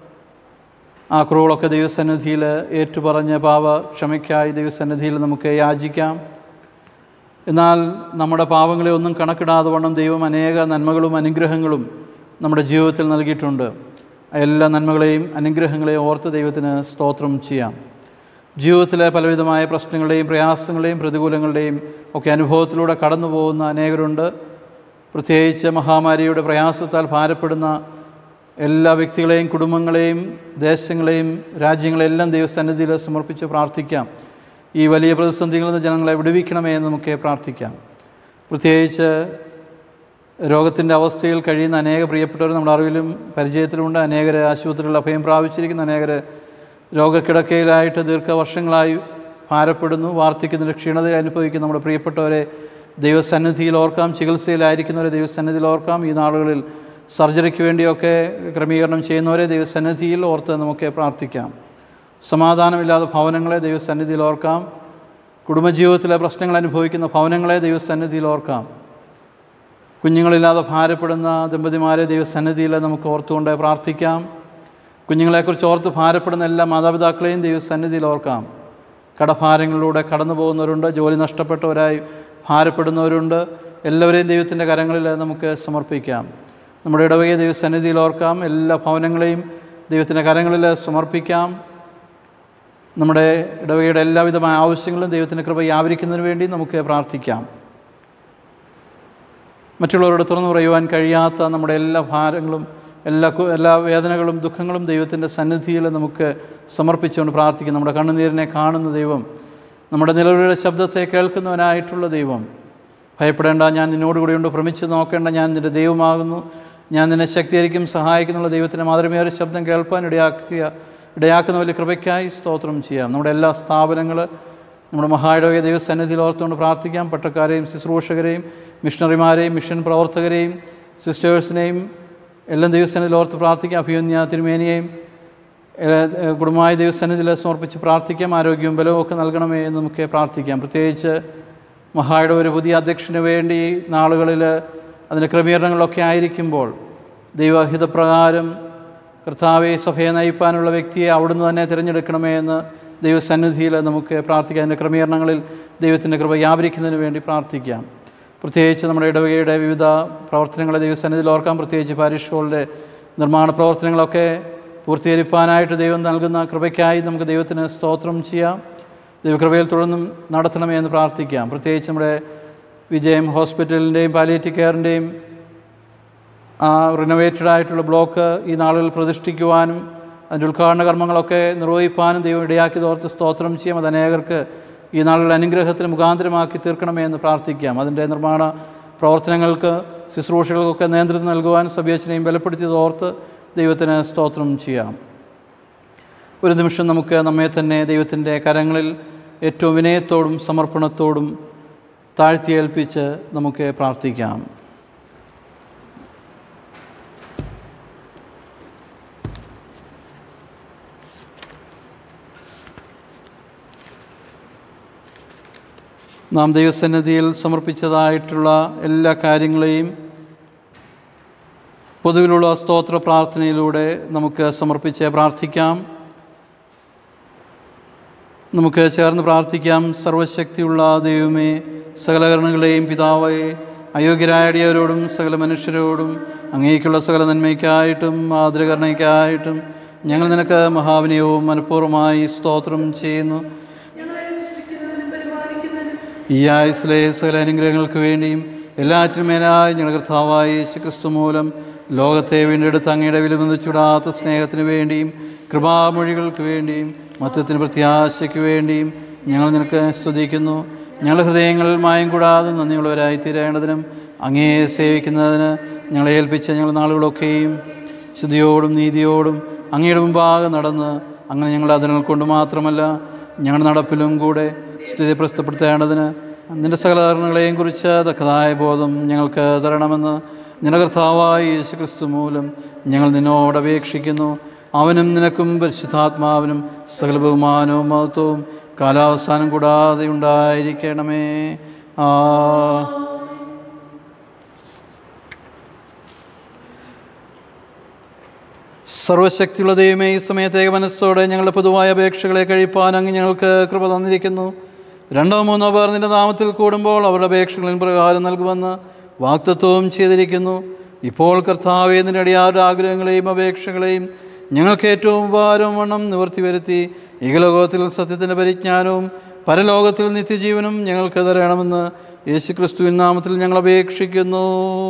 ആ കുറവുകളൊക്കെ ദൈവസന്നിധിയിൽ ഏറ്റുപറഞ്ഞ് പാപ ക്ഷമയ്ക്കായി ദൈവസന്നിധിയിൽ നമുക്ക് യാചിക്കാം എന്നാൽ നമ്മുടെ പാവങ്ങളെ ഒന്നും കണക്കിടാതെ വണ്ണം ദൈവം അനേക നന്മകളും അനുഗ്രഹങ്ങളും നമ്മുടെ ജീവിതത്തിൽ നൽകിയിട്ടുണ്ട് ആ എല്ലാ നന്മകളെയും അനുഗ്രഹങ്ങളെയും ഓർത്ത് ദൈവത്തിന് സ്തോത്രം ചെയ്യാം ജീവിതത്തിലെ പലവിധമായ പ്രശ്നങ്ങളുടെയും പ്രയാസങ്ങളുടെയും പ്രതികൂലങ്ങളുടെയും ഒക്കെ അനുഭവത്തിലൂടെ കടന്നു പോകുന്ന അനേകരുണ്ട് പ്രത്യേകിച്ച് മഹാമാരിയുടെ പ്രയാസത്താൽ ഭാരപ്പെടുന്ന എല്ലാ വ്യക്തികളെയും കുടുംബങ്ങളെയും ദേശങ്ങളെയും രാജ്യങ്ങളെല്ലാം ദൈവസന്നിധിയിൽ സമർപ്പിച്ച് പ്രാർത്ഥിക്കാം ഈ വലിയ പ്രതിസന്ധികളിൽ നിന്ന് ജനങ്ങളെ വിടുവിക്കണമേ എന്ന് നമുക്ക് പ്രാർത്ഥിക്കാം പ്രത്യേകിച്ച് രോഗത്തിൻ്റെ അവസ്ഥയിൽ കഴിയുന്ന അനേക പ്രിയപ്പെട്ടവർ നമ്മുടെ അറിവിലും പരിചയത്തിലുമുണ്ട് അനേകർ ആശുപത്രികളിൽ അഭയം പ്രാപിച്ചിരിക്കുന്ന അനേകർ രോഗക്കിടക്കയിലായിട്ട് ദീർഘവർഷങ്ങളായി ഭാരപ്പെടുന്നു വാർദ്ധക്യത്തിൻ്റെ ക്ഷീണത അനുഭവിക്കുന്ന നമ്മുടെ പ്രിയപ്പെട്ടവരെ ദൈവസന്നിധിയിൽ ഓർക്കാം ചികിത്സയിലായിരിക്കുന്നവരെ ദൈവസന്നിധിയിൽ ഓർക്കാം ഈ നാളുകളിൽ സർജറിക്ക് വേണ്ടിയൊക്കെ ക്രമീകരണം ചെയ്യുന്നവരെ ദൈവസന്നിധിയിൽ ഓർത്ത് നമുക്ക് പ്രാർത്ഥിക്കാം സമാധാനമില്ലാത്ത ഭവനങ്ങളെ ദൈവസന്നിധിയിൽ ഓർക്കാം കുടുംബജീവിതത്തിലെ പ്രശ്നങ്ങൾ അനുഭവിക്കുന്ന ഭവനങ്ങളെ ദൈവസന്നിധിയിൽ ഓർക്കാം കുഞ്ഞുങ്ങളില്ലാതെ ഭാരപ്പെടുന്ന ദമ്പതിമാരെ ദൈവസന്നിധിയിൽ നമുക്ക് ഓർത്തുകൊണ്ട് പ്രാർത്ഥിക്കാം കുഞ്ഞുങ്ങളെക്കുറിച്ച് ഓർത്ത് ഭാരപ്പെടുന്ന എല്ലാ മാതാപിതാക്കളെയും ദൈവസന്നിധിയിൽ ഓർക്കാം കടഭാരങ്ങളിലൂടെ കടന്നു പോകുന്നവരുണ്ട് ജോലി നഷ്ടപ്പെട്ടവരായി ഭാരപ്പെടുന്നവരുണ്ട് എല്ലാവരെയും ദൈവത്തിൻ്റെ കരങ്ങളിൽ നമുക്ക് സമർപ്പിക്കാം നമ്മുടെ ഇടവകയെ ദൈവസന്നിധിയിൽ ഓർക്കാം എല്ലാ ഭവനങ്ങളെയും ദൈവത്തിൻ്റെ കരങ്ങളിൽ സമർപ്പിക്കാം നമ്മുടെ ഇടവകയുടെ എല്ലാവിധമായ ആവശ്യങ്ങളും ദൈവത്തിൻ്റെ കൃപ വ്യാപരിക്കുന്നതിന് വേണ്ടി നമുക്ക് പ്രാർത്ഥിക്കാം മറ്റുള്ളവരോട് തുറന്നു പറയുവാൻ കഴിയാത്ത നമ്മുടെ എല്ലാ ഭാരങ്ങളും എല്ലാ കു- എല്ലാ വേദനകളും ദുഃഖങ്ങളും ദൈവത്തിൻ്റെ സന്നിധിയിൽ നമുക്ക് സമർപ്പിച്ചുകൊണ്ട് പ്രാർത്ഥിക്കും നമ്മുടെ കണ്ണുനീരിനെ കാണുന്ന ദൈവം നമ്മുടെ നിലവിളിയുടെ ശബ്ദത്തെ കേൾക്കുന്നവനായിട്ടുള്ള ദൈവം ഭയപ്പെടേണ്ട ഞാൻ നിന്നോടുകൂടിയുണ്ട് ഭ്രമിച്ച് നോക്കേണ്ട ഞാൻ നിൻ്റെ ദൈവമാകുന്നു ഞാൻ നിന്നെ ശക്തീകരിക്കും സഹായിക്കുന്നുള്ള ദൈവത്തിൻ്റെ മാതൃമേറിയ ശബ്ദം കേൾപ്പാൻ ഇടയാക്കിയ ഇടയാക്കുന്ന വലിയ കൃപയ്ക്കായി സ്തോത്രം ചെയ്യാം നമ്മുടെ എല്ലാ സ്ഥാപനങ്ങൾ നമ്മുടെ മഹായിടവക ദൈവസന്നിധിയിൽ ഓർത്തുകൊണ്ട് പ്രാർത്ഥിക്കാം പട്ടക്കാരെയും ശുശ്രൂഷകരെയും മിഷണറിമാരെയും മിഷൻ പ്രവർത്തകരെയും സിസ്റ്റേഴ്സിനെയും എല്ലാം ദൈവസന്നിധിയിൽ ഓർത്ത് പ്രാർത്ഥിക്കാം അഭിയന്യ തിരുമേനിയെയും ഏഹ്, ഏഹ്, കുടുംബമായ ദൈവസന്നിധിയിൽ സമർപ്പിച്ച് പ്രാർത്ഥിക്കാം ആരോഗ്യവും ബലവും ഒക്കെ നൽകണമേ എന്ന് നമുക്ക് പ്രാർത്ഥിക്കാം പ്രത്യേകിച്ച് മഹായുടെ ഒരു പുതിയ അധ്യക്ഷന് വേണ്ടി നാളുകളിൽ അതിൻ്റെ ക്രമീകരണങ്ങളൊക്കെ ആയിരിക്കുമ്പോൾ ദൈവഹിതപ്രകാരം കർത്താവെ സഭയെ നയിപ്പാനുള്ള വ്യക്തിയെ അവിടുന്ന് തന്നെ തിരഞ്ഞെടുക്കണമേ എന്ന് ദൈവസന്നിധിയിൽ നമുക്ക് പ്രാർത്ഥിക്കാം അതിൻ്റെ ക്രമീകരണങ്ങളിൽ ദൈവത്തിൻ്റെ കൃപ വ്യാപരിക്കുന്നതിന് വേണ്ടി പ്രാർത്ഥിക്കാം പ്രത്യേകിച്ച് നമ്മുടെ ഇടവകയുടെ വിവിധ പ്രവർത്തനങ്ങളെ ദൈവസന്നിധിയിൽ ഓർക്കാം പ്രത്യേകിച്ച് പാരിഷ് ഹാളിൻ്റെ നിർമ്മാണ പ്രവർത്തനങ്ങളൊക്കെ പൂർത്തീകരിപ്പാനായിട്ട് ദൈവം നൽകുന്ന കൃപയ്ക്കായി നമുക്ക് ദൈവത്തിന് സ്തോത്രം ചെയ്യാം ദൈവകൃപയിൽ തുടർന്നും നടത്തണമേ എന്ന് പ്രാർത്ഥിക്കാം പ്രത്യേകിച്ച് നമ്മുടെ വിജയം ഹോസ്പിറ്റലിൻ്റെയും പാലിയേറ്റീവ് കെയറിൻ്റെയും ആ റിനോവേറ്റഡ് ആയിട്ടുള്ള ബ്ലോക്ക് ഈ നാളുകളിൽ പ്രതിഷ്ഠിക്കുവാനും അതിൻ്റെ ഉദ്ഘാടന കർമ്മങ്ങളൊക്കെ നിർവഹിപ്പാനും ദൈവം ഇടയാക്കി ഓർത്ത് സ്തോത്രം ചെയ്യാം അത് അനേകർക്ക് ഈ നാളിൽ അനുഗ്രഹത്തിന് മുഖാന്തരമാക്കി തീർക്കണമേ എന്ന് പ്രാർത്ഥിക്കാം അതിൻ്റെ നിർമ്മാണ പ്രവർത്തനങ്ങൾക്ക് ശുശ്രൂഷകൾക്കൊക്കെ നേതൃത്വം നൽകുവാൻ സഭ്യച്ചനെയും ബലപ്പെടുത്തിയത് ഓർത്ത് ദൈവത്തിന് സ്തോത്രം ചെയ്യാം ഒരു നിമിഷം നമുക്ക് നമ്മെ തന്നെ ദൈവത്തിൻ്റെ കരങ്ങളിൽ ഏറ്റവും വിനയത്തോടും സമർപ്പണത്തോടും താഴ്ത്തിയേൽപ്പിച്ച് നമുക്ക് പ്രാർത്ഥിക്കാം നാം ദൈവസന്നിധിയിൽ സമർപ്പിച്ചതായിട്ടുള്ള എല്ലാ കാര്യങ്ങളെയും പൊതുവിലുള്ള സ്തോത്ര പ്രാർത്ഥനയിലൂടെ നമുക്ക് സമർപ്പിച്ച് പ്രാർത്ഥിക്കാം നമുക്ക് ചേർന്ന് പ്രാർത്ഥിക്കാം സർവശക്തിയുള്ള ദൈവമേ സകലകരണങ്ങളെയും പിതാവേ അയോഗ്യരായ അടിയവരോടും സകല മനുഷ്യരോടും അങ്ങേക്കുള്ള സകല നന്മയ്ക്കായിട്ടും മാതൃകരണയ്ക്കായിട്ടും ഞങ്ങൾ നിനക്ക് മഹാവിനയവും മനഃപൂർവ്വമായി സ്തോത്രം ചെയ്യുന്നു ഈ ആയുസിലെ സകല അനുഗ്രഹങ്ങൾക്ക് വേണ്ടിയും എല്ലാറ്റിനും മേലായി ഞങ്ങളുടെ കർത്താവായ യേശു ക്രിസ്തു മൂലം ലോകത്തെ വീണ്ടെടുത്ത് അങ്ങയുടെ വിലമൊന്നു ചുടാത്ത സ്നേഹത്തിന് വേണ്ടിയും കൃപാമൊഴികൾക്ക് വേണ്ടിയും മത്യത്തിന് പ്രത്യാശയ്ക്ക് വേണ്ടിയും ഞങ്ങൾ നിനക്ക് സ്തുതിക്കുന്നു ഞങ്ങളുടെ ഹൃദയങ്ങളിൽ മായം കൂടാതെ നന്ദിയുള്ളവരായി തീരേണ്ടതിനും അങ്ങയെ സേവിക്കുന്നതിന് ഞങ്ങളെ ഏൽപ്പിച്ച ഞങ്ങളുടെ നാളുകളൊക്കെയും ശുദ്ധിയോടും നീതിയോടും അങ്ങയുടെ മുമ്പാകെ നടന്ന് അങ്ങനെ ഞങ്ങളുടെ അതിനുകൾ കൊണ്ട് മാത്രമല്ല ഞങ്ങളുടെ നടപ്പിലും കൂടെ സ്ഥിതി പ്രസ്തുപ്പെടുത്തേണ്ടതിന് നിന്റെ സകലകരണങ്ങളെയും കുറിച്ച് തക്കതായ ബോധം ഞങ്ങൾക്ക് തരണമെന്ന് നിന്റെ കർത്താവായ യേശു ക്രിസ്തു മൂലം ഞങ്ങൾ നിന്നോട് അപേക്ഷിക്കുന്നു അവനും നിനക്കും പരിശുദ്ധാത്മാവിനും സകല ബഹുമാനവും മഹത്വവും കാലാവസാനം കൂടാതെ ഉണ്ടായിരിക്കണമേ ആ സർവശക്തിയുള്ള ദൈവമേ ഈ സമയത്തേക്ക് മനസ്സോടെ ഞങ്ങളുടെ പൊതുവായ അപേക്ഷകളെ കഴിപ്പാൻ അങ്ങ് ഞങ്ങൾക്ക് കൃപ തന്നിരിക്കുന്നു രണ്ടോ മൂന്നോ പേർ നിന്റെ നാമത്തിൽ കൂടുമ്പോൾ അവരുടെ അപേക്ഷകളിൻ പ്രകാരം നൽകുമെന്ന് വാക്തത്വവും ചെയ്തിരിക്കുന്നു ഇപ്പോൾ കർത്താവേ നിന്റെ അടിയാരുടെ ആഗ്രഹങ്ങളെയും അപേക്ഷകളെയും ഞങ്ങൾക്ക് ഏറ്റവും ഉപകാരവും വണ്ണം നിവർത്തി വരുത്തി ഇഹലോകത്തിൽ സത്യത്തിൻ്റെ പരിജ്ഞാനവും പരലോകത്തിൽ നിത്യജീവനും ഞങ്ങൾക്ക് തരണമെന്ന് യേശുക്രിസ്തുവിൻ നാമത്തിൽ ഞങ്ങൾ അപേക്ഷിക്കുന്നു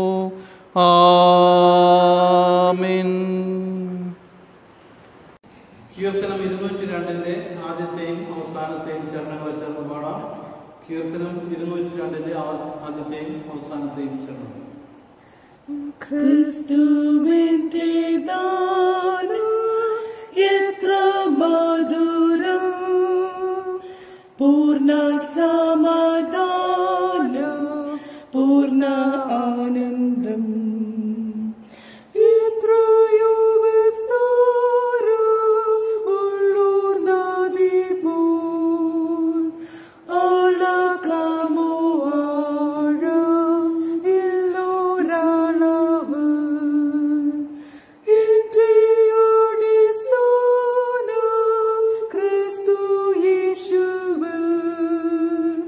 ആമീൻ കീർത്തനം ഇരുന്നൂറ്റി രണ്ടിൻ്റെ ആദ്യത്തെയും അവസാനത്തെയും ചരണങ്ങളെ ചേർന്ന് പാടാം കീർത്തനം ഇരുന്നൂറ്റി രണ്ടിൻ്റെ ആദ്യത്തെയും അവസാനത്തെയും ചരണം ക്രിസ്തുവിന്റെ ദാനം എത്ര മധുരം പൂർണ്ണ സമാധാനം പൂർണ്ണ ആനന്ദം എത്രയോ വിസ്താരം ഉള്ളൂർന്നതി പോൽ അളക്കാമോ ആഴം ഇല്ലോരളവ് ഇന്ത്യയുടെ സ്ഥാനം ക്രിസ്തു യേശുവിൽ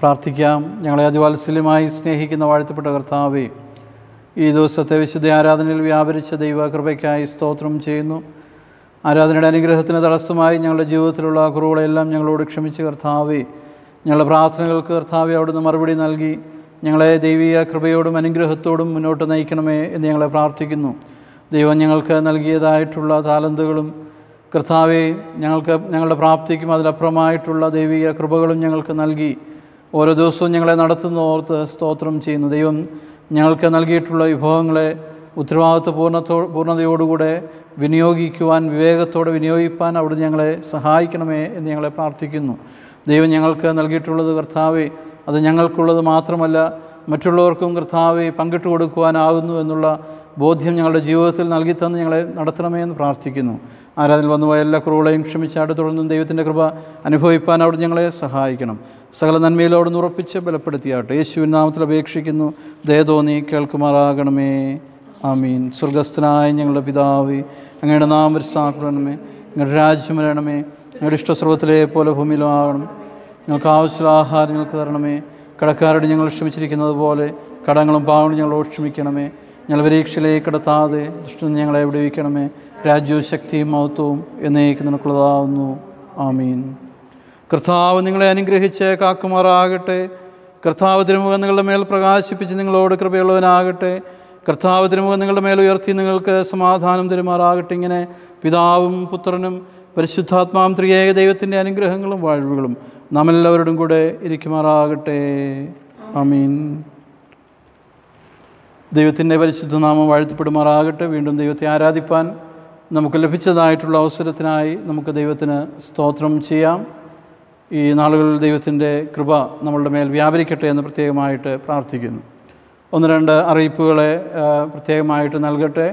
പ്രാർത്ഥിക്കാം ഞങ്ങളെ അതിവാത്സല്യമായി സ്നേഹിക്കുന്ന വാഴ്ത്തപ്പെട്ട കർത്താവേ ഈ ദിവസത്തെ വിശുദ്ധ ആരാധനയിൽ വ്യാപരിച്ച ദൈവ കൃപയ്ക്കായി സ്തോത്രം ചെയ്യുന്നു ആരാധനയുടെ അനുഗ്രഹത്തിന് തടസ്സമായി ഞങ്ങളുടെ ജീവിതത്തിലുള്ള കുറവുകളെല്ലാം ഞങ്ങളോട് ക്ഷമിച്ച് കർത്താവേ ഞങ്ങളുടെ പ്രാർത്ഥനകൾക്ക് കർത്താവെ അവിടുന്ന് മറുപടി നൽകി ഞങ്ങളെ ദൈവീയ കൃപയോടും അനുഗ്രഹത്തോടും മുന്നോട്ട് നയിക്കണമേ എന്ന് ഞങ്ങളെ പ്രാർത്ഥിക്കുന്നു ദൈവം ഞങ്ങൾക്ക് നൽകിയതായിട്ടുള്ള താലന്തുകളും കർത്താവെ ഞങ്ങൾക്ക് ഞങ്ങളുടെ പ്രാപ്തിക്കും അതിലപ്പുറമായിട്ടുള്ള ദൈവിക കൃപകളും ഞങ്ങൾക്ക് നൽകി ഓരോ ദിവസവും ഞങ്ങളെ നടത്തുന്ന ഓർത്ത് സ്തോത്രം ചെയ്യുന്നു ദൈവം ഞങ്ങൾക്ക് നൽകിയിട്ടുള്ള വിഭവങ്ങളെ ഉത്തരവാദിത്വ പൂർണ്ണത്തോ പൂർണ്ണതയോടുകൂടെ വിനിയോഗിക്കുവാൻ വിവേകത്തോടെ വിനിയോഗിപ്പാൻ അവിടുന്ന് ഞങ്ങളെ സഹായിക്കണമേ എന്ന് ഞങ്ങളെ പ്രാർത്ഥിക്കുന്നു ദൈവം ഞങ്ങൾക്ക് നൽകിയിട്ടുള്ളത് കർത്താവെ അത് ഞങ്ങൾക്കുള്ളത് മാത്രമല്ല മറ്റുള്ളവർക്കും കർത്താവെ പങ്കിട്ട് കൊടുക്കുവാനാകുന്നു എന്നുള്ള ബോധ്യം ഞങ്ങളുടെ ജീവിതത്തിൽ നൽകി തന്ന് ഞങ്ങളെ നടത്തണമേ എന്ന് പ്രാർത്ഥിക്കുന്നു ആരാധന വന്നുപോയ എല്ലാ കുറവുകളെയും ക്ഷമിച്ചാട്ട് തുടർന്നും ദൈവത്തിൻ്റെ കൃപ അനുഭവിപ്പാൻ അവിടെ ഞങ്ങളെ സഹായിക്കണം സകല നന്മയിൽ അവിടുന്ന് ഉറപ്പിച്ച് ബലപ്പെടുത്തിയാട്ടെ യേശുവിൻ നാമത്തിൽ അപേക്ഷിക്കുന്നു ദയതോന്നി കേൾക്കുമാറാകണമേ ആമീൻ സ്വർഗസ്ഥനായ ഞങ്ങളുടെ പിതാവേ അങ്ങയുടെ നാം വരിസാക്കണമേ ഞങ്ങളുടെ രാജ്യം വരണമേ ഞങ്ങളുടെ ഇഷ്ടസ്രോതത്തിലെ പോലെ ഭൂമിയിലും ആകണം ഞങ്ങൾക്ക് ആവശ്യമുള്ള ആഹാരം ഞങ്ങൾക്ക് തരണമേ കടക്കാരോട് ഞങ്ങൾ ക്ഷമിച്ചിരിക്കുന്നത് പോലെ കടങ്ങളും പാവങ്ങളും ഞങ്ങളോട് ക്ഷമിക്കണമേ ഞങ്ങൾ പരീക്ഷയിലേക്ക് കടത്താതെ ദുഷ്ടം ഞങ്ങളെ വിടുവിക്കണമേ രാജ്യവും ശക്തിയും മഹത്വവും എന്നേക്ക് നിനക്കുള്ളതാവുന്നു ആമീൻ കർത്താവ് നിങ്ങളെ അനുഗ്രഹിച്ച് കാക്കുമാറാകട്ടെ കർത്താവ് തിരുമുഖം നിങ്ങളുടെ മേൽ പ്രകാശിപ്പിച്ച് നിങ്ങളോട് കൃപയുള്ളവനാകട്ടെ കർത്താവ് തിരുമുഖം നിങ്ങളുടെ മേൽ ഉയർത്തി നിങ്ങൾക്ക് സമാധാനം തരുമാറാകട്ടെ ഇങ്ങനെ പിതാവും പുത്രനും പരിശുദ്ധാത്മാവും ത്രിയേക ദൈവത്തിൻ്റെ അനുഗ്രഹങ്ങളും വാഴ്വുകളും നാം എല്ലാവരോടും കൂടെ ഇരിക്കുമാറാകട്ടെ ആമീൻ ദൈവത്തിൻ്റെ പരിശുദ്ധ നാമം വാഴ്ത്തപ്പെടുമാറാകട്ടെ വീണ്ടും ദൈവത്തെ ആരാധിപ്പാൻ നമുക്ക് ലഭിച്ചതായിട്ടുള്ള അവസരത്തിനായി നമുക്ക് ദൈവത്തിന് സ്തോത്രം ചെയ്യാം ഈ നാളുകളിൽ ദൈവത്തിൻ്റെ കൃപ നമ്മളുടെ മേൽ വ്യാപരിക്കട്ടെ എന്ന് പ്രത്യേകമായിട്ട് പ്രാർത്ഥിക്കുന്നു ഒന്ന് രണ്ട് അറിയിപ്പുകളെ ആ, പ്രത്യേകമായിട്ട് നൽകട്ടെ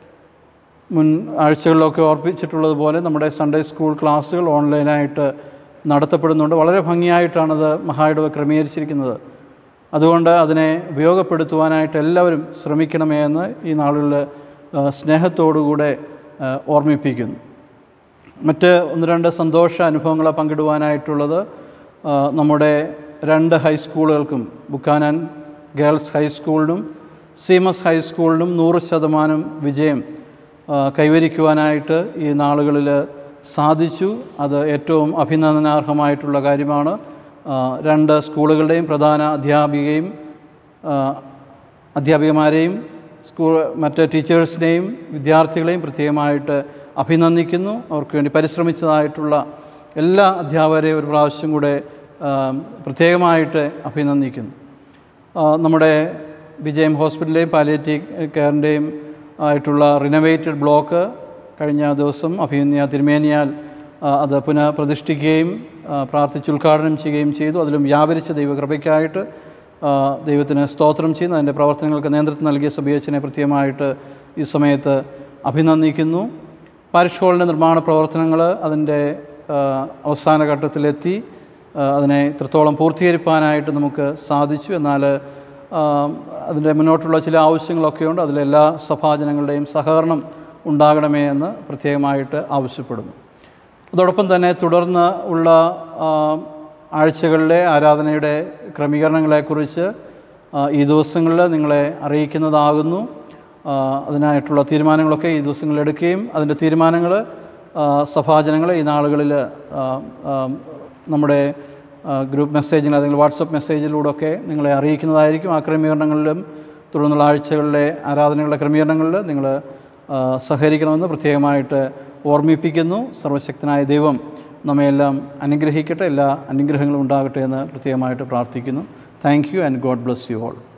മുൻ ആഴ്ചകളിലൊക്കെ ഓർപ്പിച്ചിട്ടുള്ളതുപോലെ നമ്മുടെ സൺഡേ സ്കൂൾ ക്ലാസ്സുകൾ ഓൺലൈനായിട്ട് നടത്തപ്പെടുന്നുണ്ട് വളരെ ഭംഗിയായിട്ടാണത് മഹായിടവ ക്രമീകരിച്ചിരിക്കുന്നത് അതുകൊണ്ട് അതിനെ ഉപയോഗപ്പെടുത്തുവാനായിട്ട് എല്ലാവരും ശ്രമിക്കണമേ എന്ന് ഈ നാളുകളിൽ ആ, സ്നേഹത്തോടുകൂടെ ആ, ഓർമ്മിപ്പിക്കുന്നു മറ്റ് ഒന്ന് രണ്ട് സന്തോഷ അനുഭവങ്ങൾ പങ്കിടുവാനായിട്ടുള്ളത് ആ, നമ്മുടെ രണ്ട് ഹൈസ്കൂളുകൾക്കും ബുക്കാനൻ ഗേൾസ് ഹൈസ്കൂളിനും സീമസ് ഹൈസ്കൂളിനും നൂറ് ശതമാനം വിജയം ആ, കൈവരിക്കുവാനായിട്ട് ഈ നാളുകളിൽ സാധിച്ചു അത് ഏറ്റവും അഭിനന്ദനാർഹമായിട്ടുള്ള കാര്യമാണ് ആ, രണ്ട് സ്കൂളുകളുടെയും പ്രധാന അധ്യാപികയും ആ, അധ്യാപികമാരെയും സ്കൂൾ മറ്റ് ടീച്ചേഴ്സിനെയും വിദ്യാർത്ഥികളെയും പ്രത്യേകമായിട്ട് അഭിനന്ദിക്കുന്നു അവർക്ക് വേണ്ടി പരിശ്രമിച്ചതായിട്ടുള്ള എല്ലാ അധ്യാപകരെയും ഒരു പ്രാവശ്യം കൂടെ ആ, പ്രത്യേകമായിട്ട് അഭിനന്ദിക്കുന്നു ആ, നമ്മുടെ വിജയം ഹോസ്പിറ്റലിലെയും പാലിയേറ്റീവ് കെയറിൻ്റെയും ആയിട്ടുള്ള റിനോവേറ്റഡ് ബ്ലോക്ക് കഴിഞ്ഞ ദിവസം അഭിനന്ദിയ തിരുമേനിയാൽ ആ, അത് പുനഃപ്രതിഷ്ഠിക്കുകയും ആ, പ്രാർത്ഥിച്ച് ഉദ്ഘാടനം ചെയ്യുകയും ചെയ്തു അതിലും വ്യാപരിച്ച ദൈവകൃപയ്ക്കായിട്ട് ആ, ദൈവത്തിന് സ്തോത്രം ചെയ്യുന്നു അതിൻ്റെ പ്രവർത്തനങ്ങൾക്ക് നേതൃത്വം നൽകിയ സബിയച്ചനെ പ്രത്യേകമായിട്ട് ഈ സമയത്ത് അഭിനന്ദിക്കുന്നു പാരിഷ് ഹാളിൻ്റെ നിർമ്മാണ പ്രവർത്തനങ്ങൾ അതിൻ്റെ ആ, അവസാന ഘട്ടത്തിലെത്തി ആ, അതിനെ ഇത്രത്തോളം പൂർത്തീകരിക്കാനായിട്ട് നമുക്ക് സാധിച്ചു എന്നാൽ ആ, അതിൻ്റെ മുന്നോട്ടുള്ള ചില ആവശ്യങ്ങളൊക്കെയുണ്ട് അതിലെല്ലാ സഭാജനങ്ങളുടെയും സഹകരണം ഉണ്ടാകണമേ എന്ന് പ്രത്യേകമായിട്ട് ആവശ്യപ്പെടുന്നു അതോടൊപ്പം തന്നെ തുടർന്ന് ഉള്ള ആ, ആഴ്ചകളിലെ ആരാധനയുടെ ക്രമീകരണങ്ങളെക്കുറിച്ച് ആ, ഈ ദിവസങ്ങളിൽ നിങ്ങളെ അറിയിക്കുന്നതാകുന്നു ആ, അതിനായിട്ടുള്ള തീരുമാനങ്ങളൊക്കെ ഈ ദിവസങ്ങളിൽ എടുക്കുകയും അതിൻ്റെ തീരുമാനങ്ങൾ ആ, സഭാജനങ്ങളെ ഈ നാളുകളിൽ ആ, ആ, നമ്മുടെ ആ, ഗ്രൂപ്പ് മെസ്സേജിൽ അല്ലെങ്കിൽ വാട്സപ്പ് മെസ്സേജിലൂടെയൊക്കെ നിങ്ങളെ അറിയിക്കുന്നതായിരിക്കും ആ ക്രമീകരണങ്ങളിലും തുടർന്നുള്ള ആഴ്ചകളിലെ ആരാധനകളുടെ ക്രമീകരണങ്ങളിൽ നിങ്ങൾ ആ, സഹകരിക്കണമെന്ന് പ്രത്യേകമായിട്ട് ഓർമ്മിപ്പിക്കുന്നു സർവശക്തനായ ദൈവം നമ്മയെല്ലാം അനുഗ്രഹിക്കട്ടെ എല്ലാ അനുഗ്രഹങ്ങളും ഉണ്ടാകട്ടെ എന്ന് പ്രത്യേകമായിട്ട് പ്രാർത്ഥിക്കുന്നു thank you and God bless you all